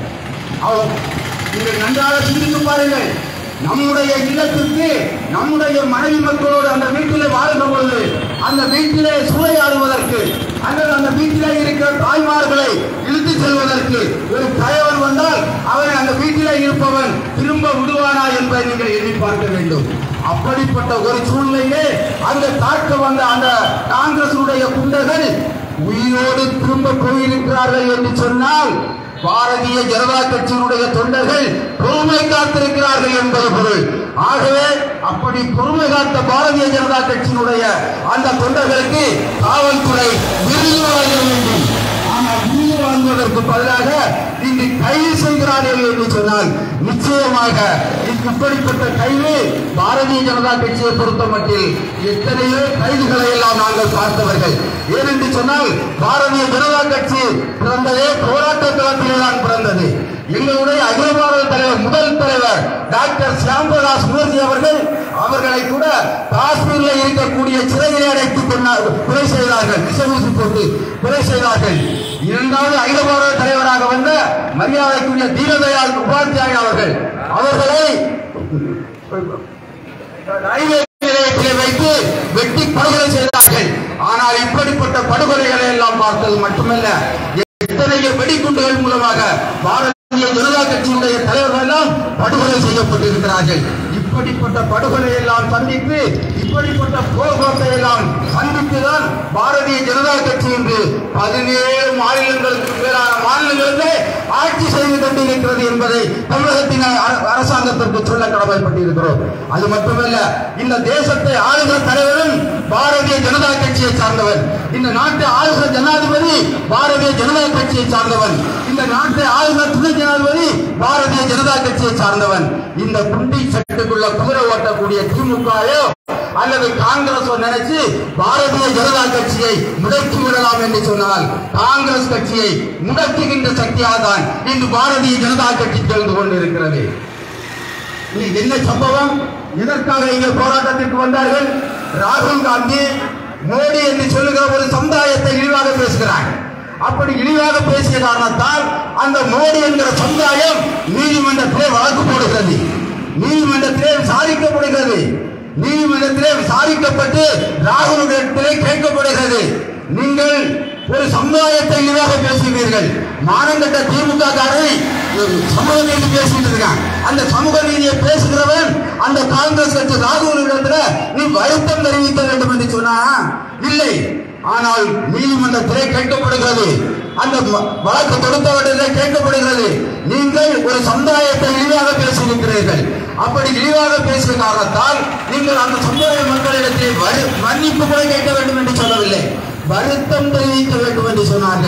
[SPEAKER 5] அவர் நீங்கள் நன்றாக சிந்தித்து பாருங்கள் நம்முடைய இல்லத்திற்கு நம்முடைய மனைவி மக்களோடு அந்த வீட்டிலே வாழ்ந்த பொழுது அந்த வீட்டிலே சூறையாடுவதற்கு அல்லது அந்த வீட்டிலே இருக்கிற தாய்மார்களை இழுத்து செல்வதற்கு ஒரு கயவன் வந்தால் அவன் அந்த வீட்டிலே இருப்பவன் திரும்ப விடுவானா என்பதை நீங்கள் எண்ணி பார்க்க வேண்டும் அப்படிப்பட்ட ஒரு சூழ்நிலையிலே அந்த தாக்க வந்த அந்த காங்கிரசுடைய குண்டர்கள் உயிரோடு திரும்ப போயிருக்கிறார்கள் என்று சொன்னால் பாரதிய ஜனதா கட்சியினுடைய தொண்டர்கள் பொறுமை காத்திருக்கிறார்கள் என்பது பொருள் ஆகவே அப்படி பொறுமை காத்த பாரதிய ஜனதா கட்சியினுடைய அந்த தொண்டர்களுக்கு காவல்துறை விருது வழங்க வேண்டும் ஆனால் விருது வாங்குவதற்கு பதிலாக இங்கு கைது செய்கிறார்கள் என்று சொன்னால் நிச்சயமாக இப்படிப்பட்ட கைது பாரதிய ஜனதா கட்சியை பொறுத்த மட்டில் எத்தனையோ கைதுகளை எல்லாம் நாங்கள் பார்த்தவர்கள் ஏனென்று சொன்னால் பாரதிய ஜனதா கட்சி பிறந்ததே போராட்ட களத்திலே தான் பிறந்தது எங்களுடைய அகில பாரத தலைவர் முதல் தலைவர் டாக்டர் சியாம் பிரகாஷ் முகர்ஜி அவர்கள் அவர்களை கூட காஷ்மீரில் இருக்கக்கூடிய சிறையிலே அடைத்துக் கொண்டார் கொலை செய்தார்கள் விஷமூசி போட்டு கொலை செய்தார்கள் இரண்டாவது அகில பாரத தலைவராக வந்த மரியாதைக்குரிய தீனதயாள் உபாத்தியாய அவர்கள் அவர்களை ரயில்வே நிலையத்திலே வைத்து வெட்டி படுகொலை செய்தார்கள் ஆனால் இப்படிப்பட்ட படுகொலைகளை எல்லாம் பார்த்தது மட்டுமல்ல எத்தனையோ வெடிகுண்டுகள் மூலமாக பாரதிய ஜனதா கட்சியினுடைய தலைவர்கள் எல்லாம் படுகொலை செய்யப்பட்டிருக்கிறார்கள் இப்படிப்பட்ட படுகொலை எல்லாம் சந்தித்து இப்படிப்பட்ட போர்க்கோட்டை எல்லாம் சந்தித்துதான் பாரதிய ஜனதா கட்சி இன்று பதினேழு மாநிலங்களுக்கு மேலான மாநிலங்களிலே ஆட்சி செய்து கொண்டிருக்கிறது என்பதை தமிழகத்தின் அர- அரசாங்கத்திற்கு சொல்ல கடமைப்பட்டிருக்கிறோம் அது மட்டுமல்ல இந்த தேசத்தை ஆளுகிற தலைவரும் பாரதிய ஜனதா கட்சியை சார்ந்தவர் இந்த நாட்டை ஆளுகிற ஜனாதிபதி பாரதிய ஜனதா கட்சியை சார்ந்தவன் இந்த நாட்டை ஆளுகிற துணை ஜனாதிபதி பாரதிய ஜனதா கட்சியை சார்ந்தவன் இந்த குண்டி சட்டுக்குள்ள குதிரை ஓட்டக்கூடிய திமுகவோ அல்லது காங்கிரஸ் நினைச்சு பாரதிய ஜனதா கட்சியை முடக்கி விடலாம் என்று சொன்னால் காங்கிரஸ் கட்சியை முடக்குகின்ற சக்தியாக தான் இன்று பாரதிய ஜனதா கட்சி தெரிந்து கொண்டிருக்கிறது இது என்ன சம்பவம் எதற்காக இங்கே போராட்டத்திற்கு வந்தார்கள் ராகுல் காந்தி மோடி என்று சொல்லுகிற ஒரு சமுதாயத்தை இழிவாக பேசுகிறார் அப்படி இழிவாக பேசிய காரணத்தால் அந்த மோடி என்கிற சமுதாயம் நீதிமன்றத்திலே வழக்கு போடுகிறது நீதிமன்றத்திலே விசாரிக்கப்படுகிறது நீதிமன்றத்திலே விசாரிக்கப்பட்டு ராகுலிடத்திலே கேட்கப்படுகிறது நீங்கள் ஒரு சமுதாயத்தை இழிவாக பேசுகிறீர்கள் மானங்கட்ட திமுக காரை சமூக நீதி பேசிட்டு இருக்கான் அந்த சமூக நீதியை பேசுகிறவன் அந்த காங்கிரஸ் கட்சி ராகுல் இடத்துல நீ வருத்தம் தெரிவிக்க வேண்டும் என்று சொன்னா இல்லை ஆனால் நீதிமன்றத்திலே கேட்கப்படுகிறது அந்த ம- வழக்கு தொடுத்தவற்றிலே கேட்கப்படுகிறது நீங்கள் ஒரு சமுதாயத்தை இழிவாக பேசியிருக்கிறீர்கள் அப்படி இழிவாக பேசிய காரணத்தால் நீங்கள் அந்த சமுதாய மக்களிடத்தில் வரு- மன்னிப்பு கூட கேட்க வேண்டும் என்று சொல்லவில்லை வருத்தம் தெரிவிக்க வேண்டும் என்று சொன்னார்கள்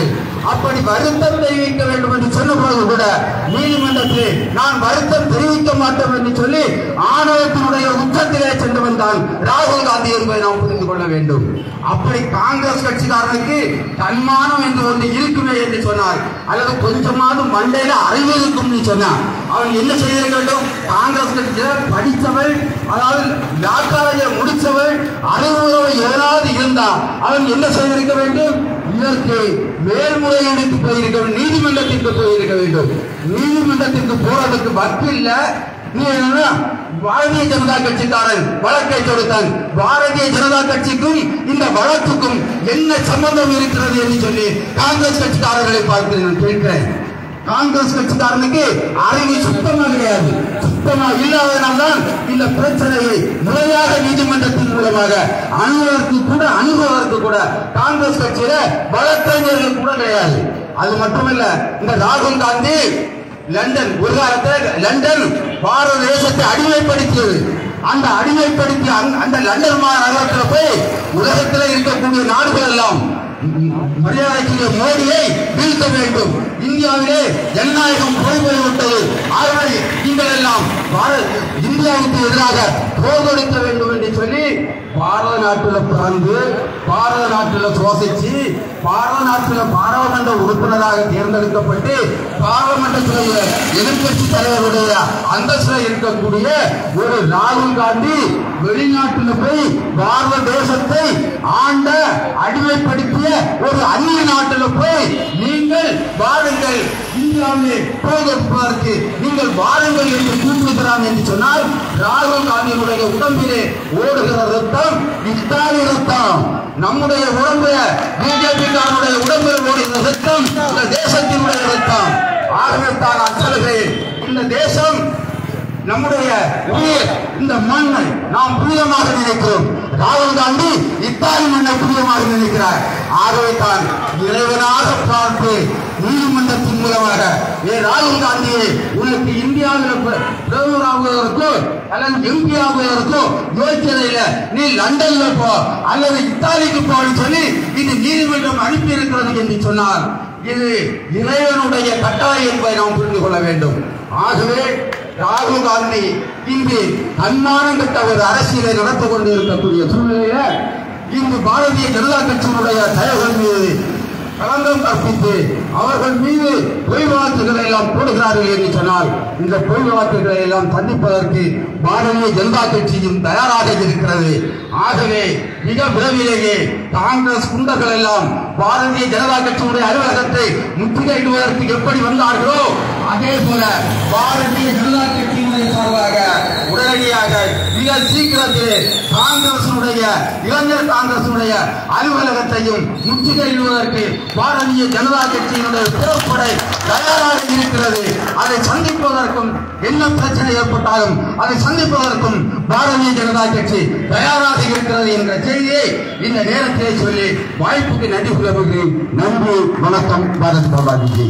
[SPEAKER 5] அப்படி வருத்தம் தெரிவிக்க வேண்டும் என்று சொன்ன போது கூட நீதிமன்றத்தில் நான் வருத்தம் தெரிவிக்க மாட்டோம் என்று சொல்லி ஆணவத்தினுடைய உச்சத்திலே சென்று வந்தான் ராகுல் காந்தி என்பதை நாம் புரிந்து கொள்ள வேண்டும் அப்படி காங்கிரஸ் கட்சிக்காரனுக்கு தன்மானம் என்று ஒன்று இருக்குமே என்று சொன்னார் அல்லது கொஞ்சமாவது மண்டையில அறிவு இருக்கும் சொன்னார் அவன் என்ன செய்திருக்க வேண்டும் காங்கிரஸ் கட்சியில படித்தவள் அதாவது லா காலேஜில் முடித்தவள் அறிவுறவு ஏதாவது இருந்தா அவன் என்ன செய்திருக்க வேண்டும் இதற்கு மேல்முறையீடுக்கு போயிருக்க வேண்டும் நீதிமன்றத்திற்கு போயிருக்க வேண்டும் நீதிமன்றத்திற்கு போறதுக்கு வக்கு இல்ல நீ என்னன்னா பாரதிய ஜனதா கட்சிக்காரன் வழக்கை தொடுத்தான் பாரதிய ஜனதா கட்சிக்கும் இந்த வழக்குக்கும் என்ன சம்பந்தம் இருக்கிறது என்று சொல்லி காங்கிரஸ் கட்சிக்காரர்களை பார்த்து நான் கேட்கிறேன் காங்கிரஸ் கட்சிக்காரனுக்கு அறிவு சுத்தமா கிடையாது சுத்தமா இல்லாதனால்தான் இந்த பிரச்சனையை முறையாக நீதிமன்றத்தின் மூலமாக அணுகுவதற்கு கூட அணுகுவதற்கு கூட காங்கிரஸ் கட்சியில வழக்கறிஞர்கள் கூட கிடையாது அது மட்டுமல்ல இந்த ராகுல் காந்தி லண்டன் ஒரு காலத்தில் லண்டன் பாரத தேசத்தை அடிமைப்படுத்தியது அந்த அடிமைப்படுத்தி அந்த- அந்த லண்டன் மாநகரத்தில் போய் உலகத்தில் இருக்கக்கூடிய நாடுகள் எல்லாம் மரியாதைக்குரிய மோடியை வீழ்த்த வேண்டும் இந்தியாவிலே ஜனநாயகம் போய்விட்டது ஆகவே நீங்கள் எல்லாம் பாரத இந்தியாவுக்கு எதிராக போர் தொடுக்க வேண்டும் என்று சொல்லி பாரத நாட்டில் பிறந்து பாரத நாட்டில் சுவாசிச்சு பாரத நாட்டில் பாராளுமன்ற உறுப்பினராக தேர்ந்தெடுக்கப்பட்டு பாராளுமன்றத்தில் எதிர்க்கட்சி தலைவருடைய அந்தஸ்தில் இருக்கக்கூடிய ஒரு ராகுல் காந்தி வெளிநாட்டில் போய் பாரத தேசத்தை ஆண்ட அடிமைப்படுத்திய ஒரு அந்நிய நாட்டில் போய் நீங்கள் வாருங்கள் இந்தியாவிலே போவதற்கு நீங்கள் வாருங்கள் என்று கூப்பிடுகிறான் என்று சொன்னால் ராகுல் காந்தியினுடைய உடம்பிலே ஓடுகிற ரத்தம் இத்தாலி ரத்தம் நம்முடைய உடம்பு பிஜேபி காரனுடைய உடம்பில் ஓடுகிற ரத்தம் இந்த தேசத்தினுடைய ரத்தம் ஆகவே தான் நான் சொல்கிறேன் இந்த தேசம் நம்முடைய உயிர் இந்த மண்ணை நாம் புனிதமாக நினைக்கிறோம் ராகுல் காந்தி இத்தாலி மண்ணை புனிதமாக நினைக்கிறார் ஆகவே தான் இறைவனாக பார்த்து நீதிமன்றத்தின் மூலமாக ஏ ராகுல் காந்தியை உனக்கு இந்தியாவில் பிர- பிரதமர் ஆகுவதற்கோ அல்லது எம்பி ஆகுவதற்கோ யோசிச்சதே இல்லை நீ லண்டன்ல போ அல்லது இத்தாலிக்கு போன்னு சொல்லி இது நீதிமன்றம் அனுப்பி இருக்கிறது என்று சொன்னார் இது இறைவனுடைய கட்டாயம் என்பதை நாம் புரிந்து கொள்ள வேண்டும் ஆகவே ராகுல் காந்தி இன்று தன்மானம் கட்ட ஒரு அரசியலை நடத்தி கொண்டு இருக்கக்கூடிய சூழ்நிலையில இன்று பாரதிய ஜனதா கட்சியினுடைய தலைவர்கள் மீது களங்கம் கற்பித்து அவர்கள் மீது பொய் வழக்குகளை எல்லாம் போடுகிறார்கள் என்று சொன்னால் இந்த பொய் வழக்குகளை எல்லாம் சந்திப்பதற்கு பாரதிய ஜனதா கட்சியும் தயாராக இருக்கிறது ஆகவே மிக விரைவிலேயே காங்கிரஸ் குண்டர்கள் எல்லாம் பாரதிய ஜனதா கட்சியினுடைய அலுவலகத்தை முற்றுகையிடுவதற்கு எப்படி வந்தார்களோ அதே போல பாரதிய ஜனதா கட்சியினுடைய சார்பாக உடனடியாக மிக சீக்கிரத்திலே காங்கிரசினுடைய இளைஞர் காங்கிரசினுடைய அலுவலகத்தையும் முற்றுகையிடுவதற்கு பாரதிய ஜனதா கட்சியினுடைய புறப்படை தயாராக இருக்கிறது அதை சந்திப்பதற்கும் என்ன பிரச்சனை ஏற்பட்டாலும் அதை சந்திப்பதற்கும் பாரதிய ஜனதா கட்சி தயாராக இருக்கிறது என்ற செய்தியை இந்த நேரத்திலே சொல்லி வாய்ப்புக்கு நன்றி கூறுகிறேன் நன்றி வணக்கம் பாரத் பாபாஜி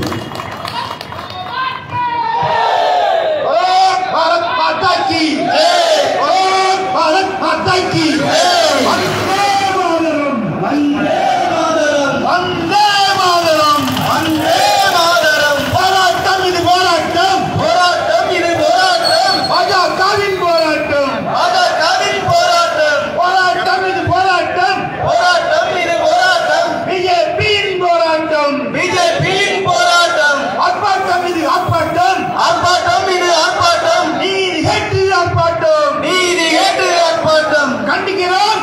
[SPEAKER 1] भारत माता की और भारत माता की वंदे मातरम वंदे मातरम போராட்டம் இது போராட்டம் போராட்டம் இது போராட்டம் பாஜகவின் போராட்டம் பாஜகவின் போராட்டம் போராட்டம் இது போராட்டம் போராட்டம் இது போராட்டம் பிஜேபியின் போராட்டம் பிஜேபியின் போராட்டம் ஆர்ப்பாட்டம் இது ஆர்ப்பாட்டம் ஆர்ப்பாட்டம் இது ஆர்ப்பாட்டம் நீதி கேட்டு ஆர்ப்பாட்டம் நீதி கேட்டு ஆர்ப்பாட்டம் கண்டிக்கிறோம்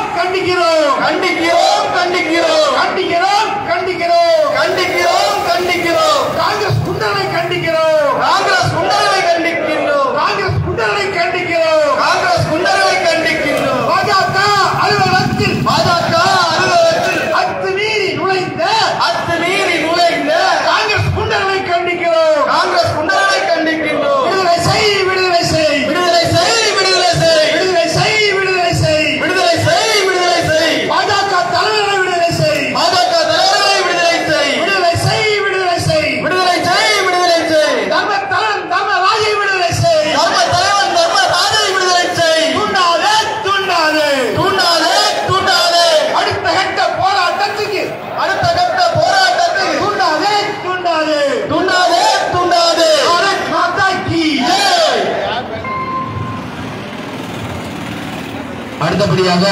[SPEAKER 3] அடுத்தபடியாக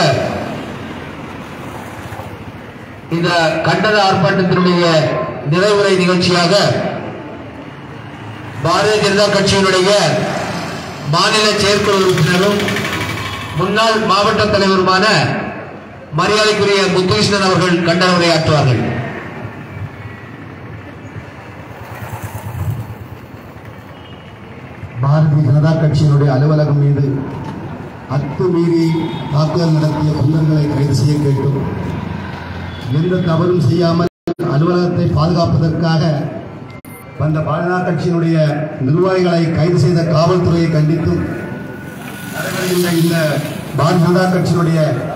[SPEAKER 3] இந்த கண்டன ஆர்ப்பாட்டத்தினுடைய நிறைவுரை நிகழ்ச்சியாக பாரதிய ஜனதா கட்சியினுடைய மாநில செயற்குழு உறுப்பினரும் முன்னாள் மாவட்ட தலைவருமான மரியாதைக்குரிய முத்துகிருஷ்ணன் அவர்கள் கண்டன உரையாற்றுவார்கள்
[SPEAKER 5] பாரதிய ஜனதா கட்சியினுடைய அலுவலகம் மீது அத்துமீறி தாக்குதல் நடத்திய தொண்டர்களை கைது செய்ய வேண்டும் எந்த தவறும் செய்யாமல் அலுவலகத்தை பாதுகாப்பதற்காக வந்த பாரதிய கட்சியினுடைய நிர்வாகிகளை கைது செய்த காவல்துறையை கண்டித்தும் நடைபெறுகின்ற இந்த பாரதிய ஜனதா கட்சியினுடைய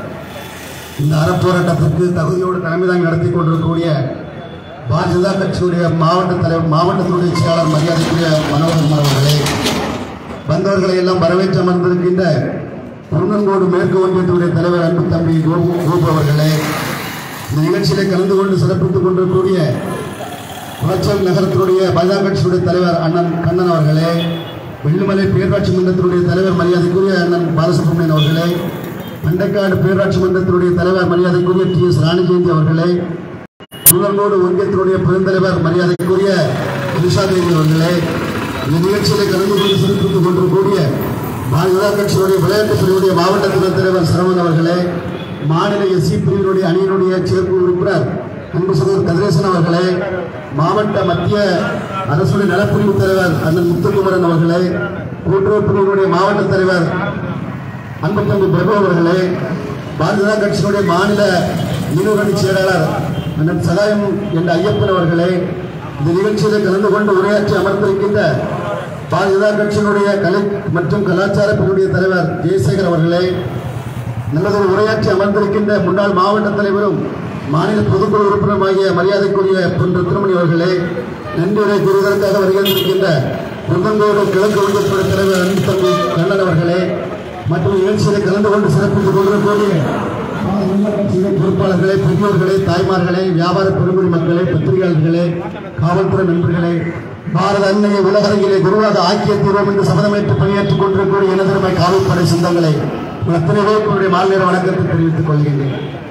[SPEAKER 5] இந்த அறப்போராட்டத்திற்கு தகுதியோடு தலைமை தாங்கி நடத்தி கொண்டிருக்கக்கூடிய பாரதிய ஜனதா கட்சியுடைய மாவட்ட தலைவர் மாவட்டத்தினுடைய செயலாளர் மரியாதைக்குரிய மனோகர் அவர்களே வந்தவர்களை எல்லாம் வரவேற்று அமர்ந்திருக்கின்ற திருநங்கோடு மேற்கு ஒன்றியத்தினுடைய தலைவர் அன்பு தம்பி கோபு கோபு அவர்களே இந்த நிகழ்ச்சியிலே கலந்து கொண்டு சிறப்பித்துக் கொண்டிருக்கக்கூடிய குளச்சல் நகரத்தினுடைய பாஜக கட்சியுடைய தலைவர் அண்ணன் கண்ணன் அவர்களே வெள்ளிமலை பேரூராட்சி மன்றத்தினுடைய தலைவர் மரியாதைக்குரிய அண்ணன் பாலசுப்ரமணியன் அவர்களே பண்டைக்காடு பேரூராட்சி மன்றத்தினுடைய தலைவர் மரியாதைக்குரிய டி எஸ் ராணிஜெயந்தி அவர்களே திருநங்கோடு ஒன்றியத்தினுடைய பெருந்தலைவர் மரியாதைக்குரிய தேவி அவர்களே இந்த நிகழ்ச்சியிலே கலந்து கொண்டு சிறப்பித்துக் கொண்டிருக்கக்கூடிய பாரதிய ஜனதா கட்சியுடைய விளையாட்டுத் துறையுடைய மாவட்ட துணைத் தலைவர் சரவணன் அவர்களே மாநில எஸ்சி பிரிவினுடைய அணியினுடைய செயற்குழு உறுப்பினர் அன்பு சகோதரர் கதிரேசன் அவர்களே மாவட்ட மத்திய அரசுடைய நலப்பிரிவு தலைவர் அண்ணன் முத்துக்குமரன் அவர்களே கூட்டுறவு பிரிவினுடைய மாவட்ட தலைவர் அன்பு தம்பி பிரபு அவர்களே பாரதிய ஜனதா கட்சியினுடைய மாநில மீனவரணி செயலாளர் அண்ணன் சகாயம் என்ற ஐயப்பன் அவர்களே இந்த நிகழ்ச்சியில் கலந்து கொண்டு உரையாற்றி அமர்ந்திருக்கின்ற பாரதிய ஜனதா கட்சியினுடைய கலை மற்றும் கலாச்சார பிரிவுடைய தலைவர் ஜெயசேகர் அவர்களே நல்லதொரு உரையாற்றி அமர்ந்திருக்கின்ற முன்னாள் மாவட்ட தலைவரும் மாநில பொதுக்குழு உறுப்பினருமாகிய மரியாதைக்குரிய பொன் திருமணி அவர்களே நன்றி உரை கூறுவதற்காக வருகின்ற குந்தங்கோடு கிழக்கு ஒன்றியத்துறை தலைவர் அன்பு தம்பி கண்ணன் அவர்களே மற்றும் நிகழ்ச்சியிலே கலந்து கொண்டு சிறப்பித்துக் கொண்டிருக்கக்கூடிய கட்சியின் பொறுப்பாளர்களே பெரியோர்களே தாய்மார்களே வியாபார பெருங்குடி மக்களே பத்திரிகையாளர்களே காவல்துறை நண்பர்களே பாரத அன்னையை உலகரங்கிலே குருவாக ஆக்கிய தீர்வோம் என்று சபதமேற்று பணியாற்றிக் கொண்டிருக்கக்கூடிய எனதருமை காவல்படை சொந்தங்களை உங்கள் அத்தனை பேருடைய மாநில வணக்கத்தை தெரிவித்துக் கொள்கின்றேன்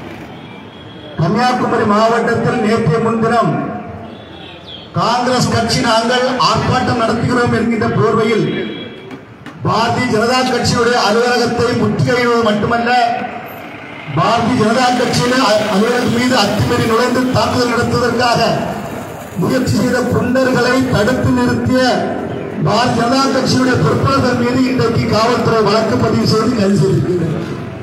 [SPEAKER 5] கன்னியாகுமரி மாவட்டத்தில் நேற்றைய முன்தினம் காங்கிரஸ் கட்சி நாங்கள் ஆர்ப்பாட்டம் நடத்துகிறோம் என்கின்ற போர்வையில் பாரதிய ஜனதா கட்சியுடைய அலுவலகத்தை முற்றுகையிடுவது மட்டுமல்ல பாரதிய ஜனதா கட்சியின் அ- அலுவலகம் மீது அத்துமீறி நுழைந்து தாக்குதல் நடத்துவதற்காக முயற்சி செய்த குண்டர்களை தடுத்து நிறுத்திய பாரதிய ஜனதா கட்சியுடைய பொறுப்பாளர்கள் மீது இன்றைக்கு காவல்துறை வழக்கு பதிவு செய்து கைது செய்திருக்கிறது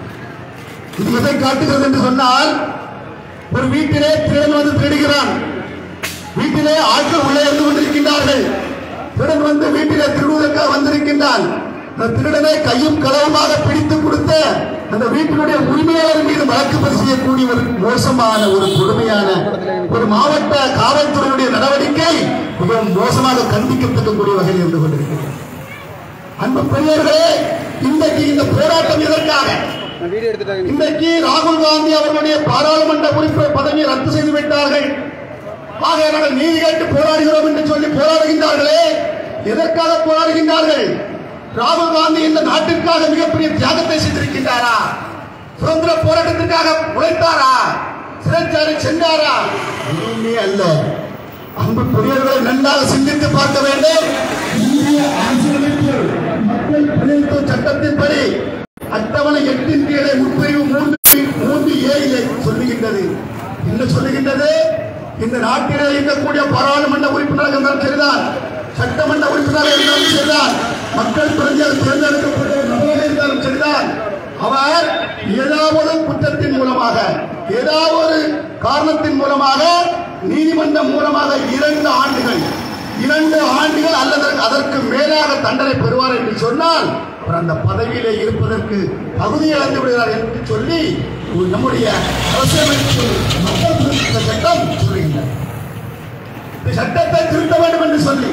[SPEAKER 5] இது எதை காட்டுகிறது என்று சொன்னால் ஒரு வீட்டிலே திருடன் வந்து திருடுகிறான் வீட்டிலே ஆட்கள் உள்ளே இருந்து கொண்டிருக்கின்றார்கள் திருடன் வந்து வீட்டிலே திருடுவதற்காக வந்திருக்கின்றான் அந்த திருடனை கையும் களவுமாக பிடித்து கொடுத்த அந்த வீட்டினுடைய உரிமையாளர் மீது வழக்கு பதிவு செய்யக்கூடிய ஒரு மோசமான ஒரு கொடுமையான ஒரு மாவட்ட காவல்துறையுடைய நடவடிக்கை மிகவும் மோசமாக கண்டிக்கத்தக்கக்கூடிய வகையில் இருந்து கொண்டிருக்கிறது அன்பு பெரியவர்களே இன்றைக்கு இந்த போராட்டம் எதற்காக இன்றைக்கு ராகுல் காந்தி அவர்களுடைய பாராளுமன்ற உறுப்பினர் பதவியை ரத்து செய்து விட்டார்கள் ஆக நாங்கள் நீதி கேட்டு போராடுகிறோம் என்று சொல்லி போராடுகின்றார்களே எதற்காக போராடுகின்றார்கள் ராகுல் காந்தி இந்த நாட்டிற்காக மிகப்பெரிய தியாகத்தை செய்திருக்கின்றாரா சுதந்திர போராட்டத்திற்காக உழைத்தாரா சிறைச்சாலை சென்றாரா எதுவுமே அல்ல அன்பு பெரியவர்களை நன்றாக சிந்தித்து பார்க்க வேண்டும் இந்திய அரசியலமைப்பு மக்கள் பிரதிநிதித்துவ சட்டத்தின்படி அட்டவணை எட்டின் கீழே உட்பிரிவு மூன்று மூன்று ஏழிலே சொல்லுகின்றது என்ன சொல்லுகின்றது இந்த நாட்டிலே இருக்கக்கூடிய பாராளுமன்ற உறுப்பினராக இருந்தாலும் சரிதான் சட்டமன்ற உறுப்பினராக இருந்தாலும் சரிதான் மக்கள் பிரதியாக தேர்ந்தெடுக்கப்பட்ட நபராக இருந்தாலும் சரிதான் அவர் ஏதாவது குற்றத்தின் மூலமாக ஏதாவது காரணத்தின் மூலமாக நீதிமன்றம் மூலமாக இரண்டு ஆண்டுகள் இரண்டு ஆண்டுகள் அல்லது அதற்கு மேலாக தண்டனை பெறுவார் என்று சொன்னால் அவர் அந்த பதவியிலே இருப்பதற்கு தகுதி இழந்து விடுகிறார் என்று சொல்லி நம்முடைய அரசியலமைப்பு மக்கள் திருத்த சட்டம் சொல்லுகின்றது இந்த சட்டத்தை திருத்த வேண்டும் என்று சொல்லி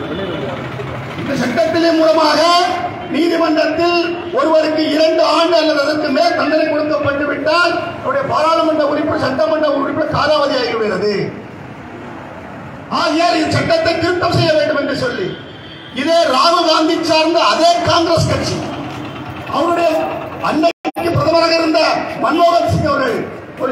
[SPEAKER 5] இந்த சட்டத்திலே மூலமாக நீதிமன்றத்தில் ஒருவருக்கு இரண்டு ஆண்டு அல்லது அதற்கு மேல் தண்டனை கொடுக்கப்பட்டு விட்டால் அவருடைய பாராளுமன்ற உறுப்பினர் சட்டமன்ற உறுப்பினர் காலாவதி ஆகிவிடுகிறது ஆகையால் இந்த சட்டத்தை திருத்தம் செய்ய வேண்டும் என்று சொல்லி இதே ராகுல் காந்தி சார்ந்த அதே காங்கிரஸ் கட்சி அவருடைய அன்னைக்கு பிரதமராக இருந்த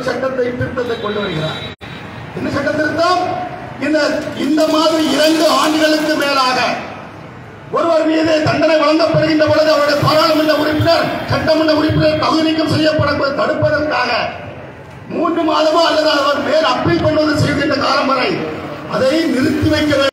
[SPEAKER 1] ஒரு சட்டத்தை திருத்தத்தை கொண்டு வருகிறார் என்ன சட்ட திருத்தம் இந்த இந்த மாதிரி இரண்டு ஆண்டுகளுக்கு மேலாக ஒருவர் மீது தண்டனை வழங்கப்படுகின்ற பொழுது அவருடைய பாராளுமன்ற உறுப்பினர் சட்டமன்ற உறுப்பினர் தகுதி நீக்கம் செய்யப்பட தடுப்பதற்காக மூன்று மாதமோ அல்லது அவர் மேல் அப்பீல் பண்ணுவது செய்கின்ற காலம் வரை அதை நிறுத்தி வைக்க வேண்டும்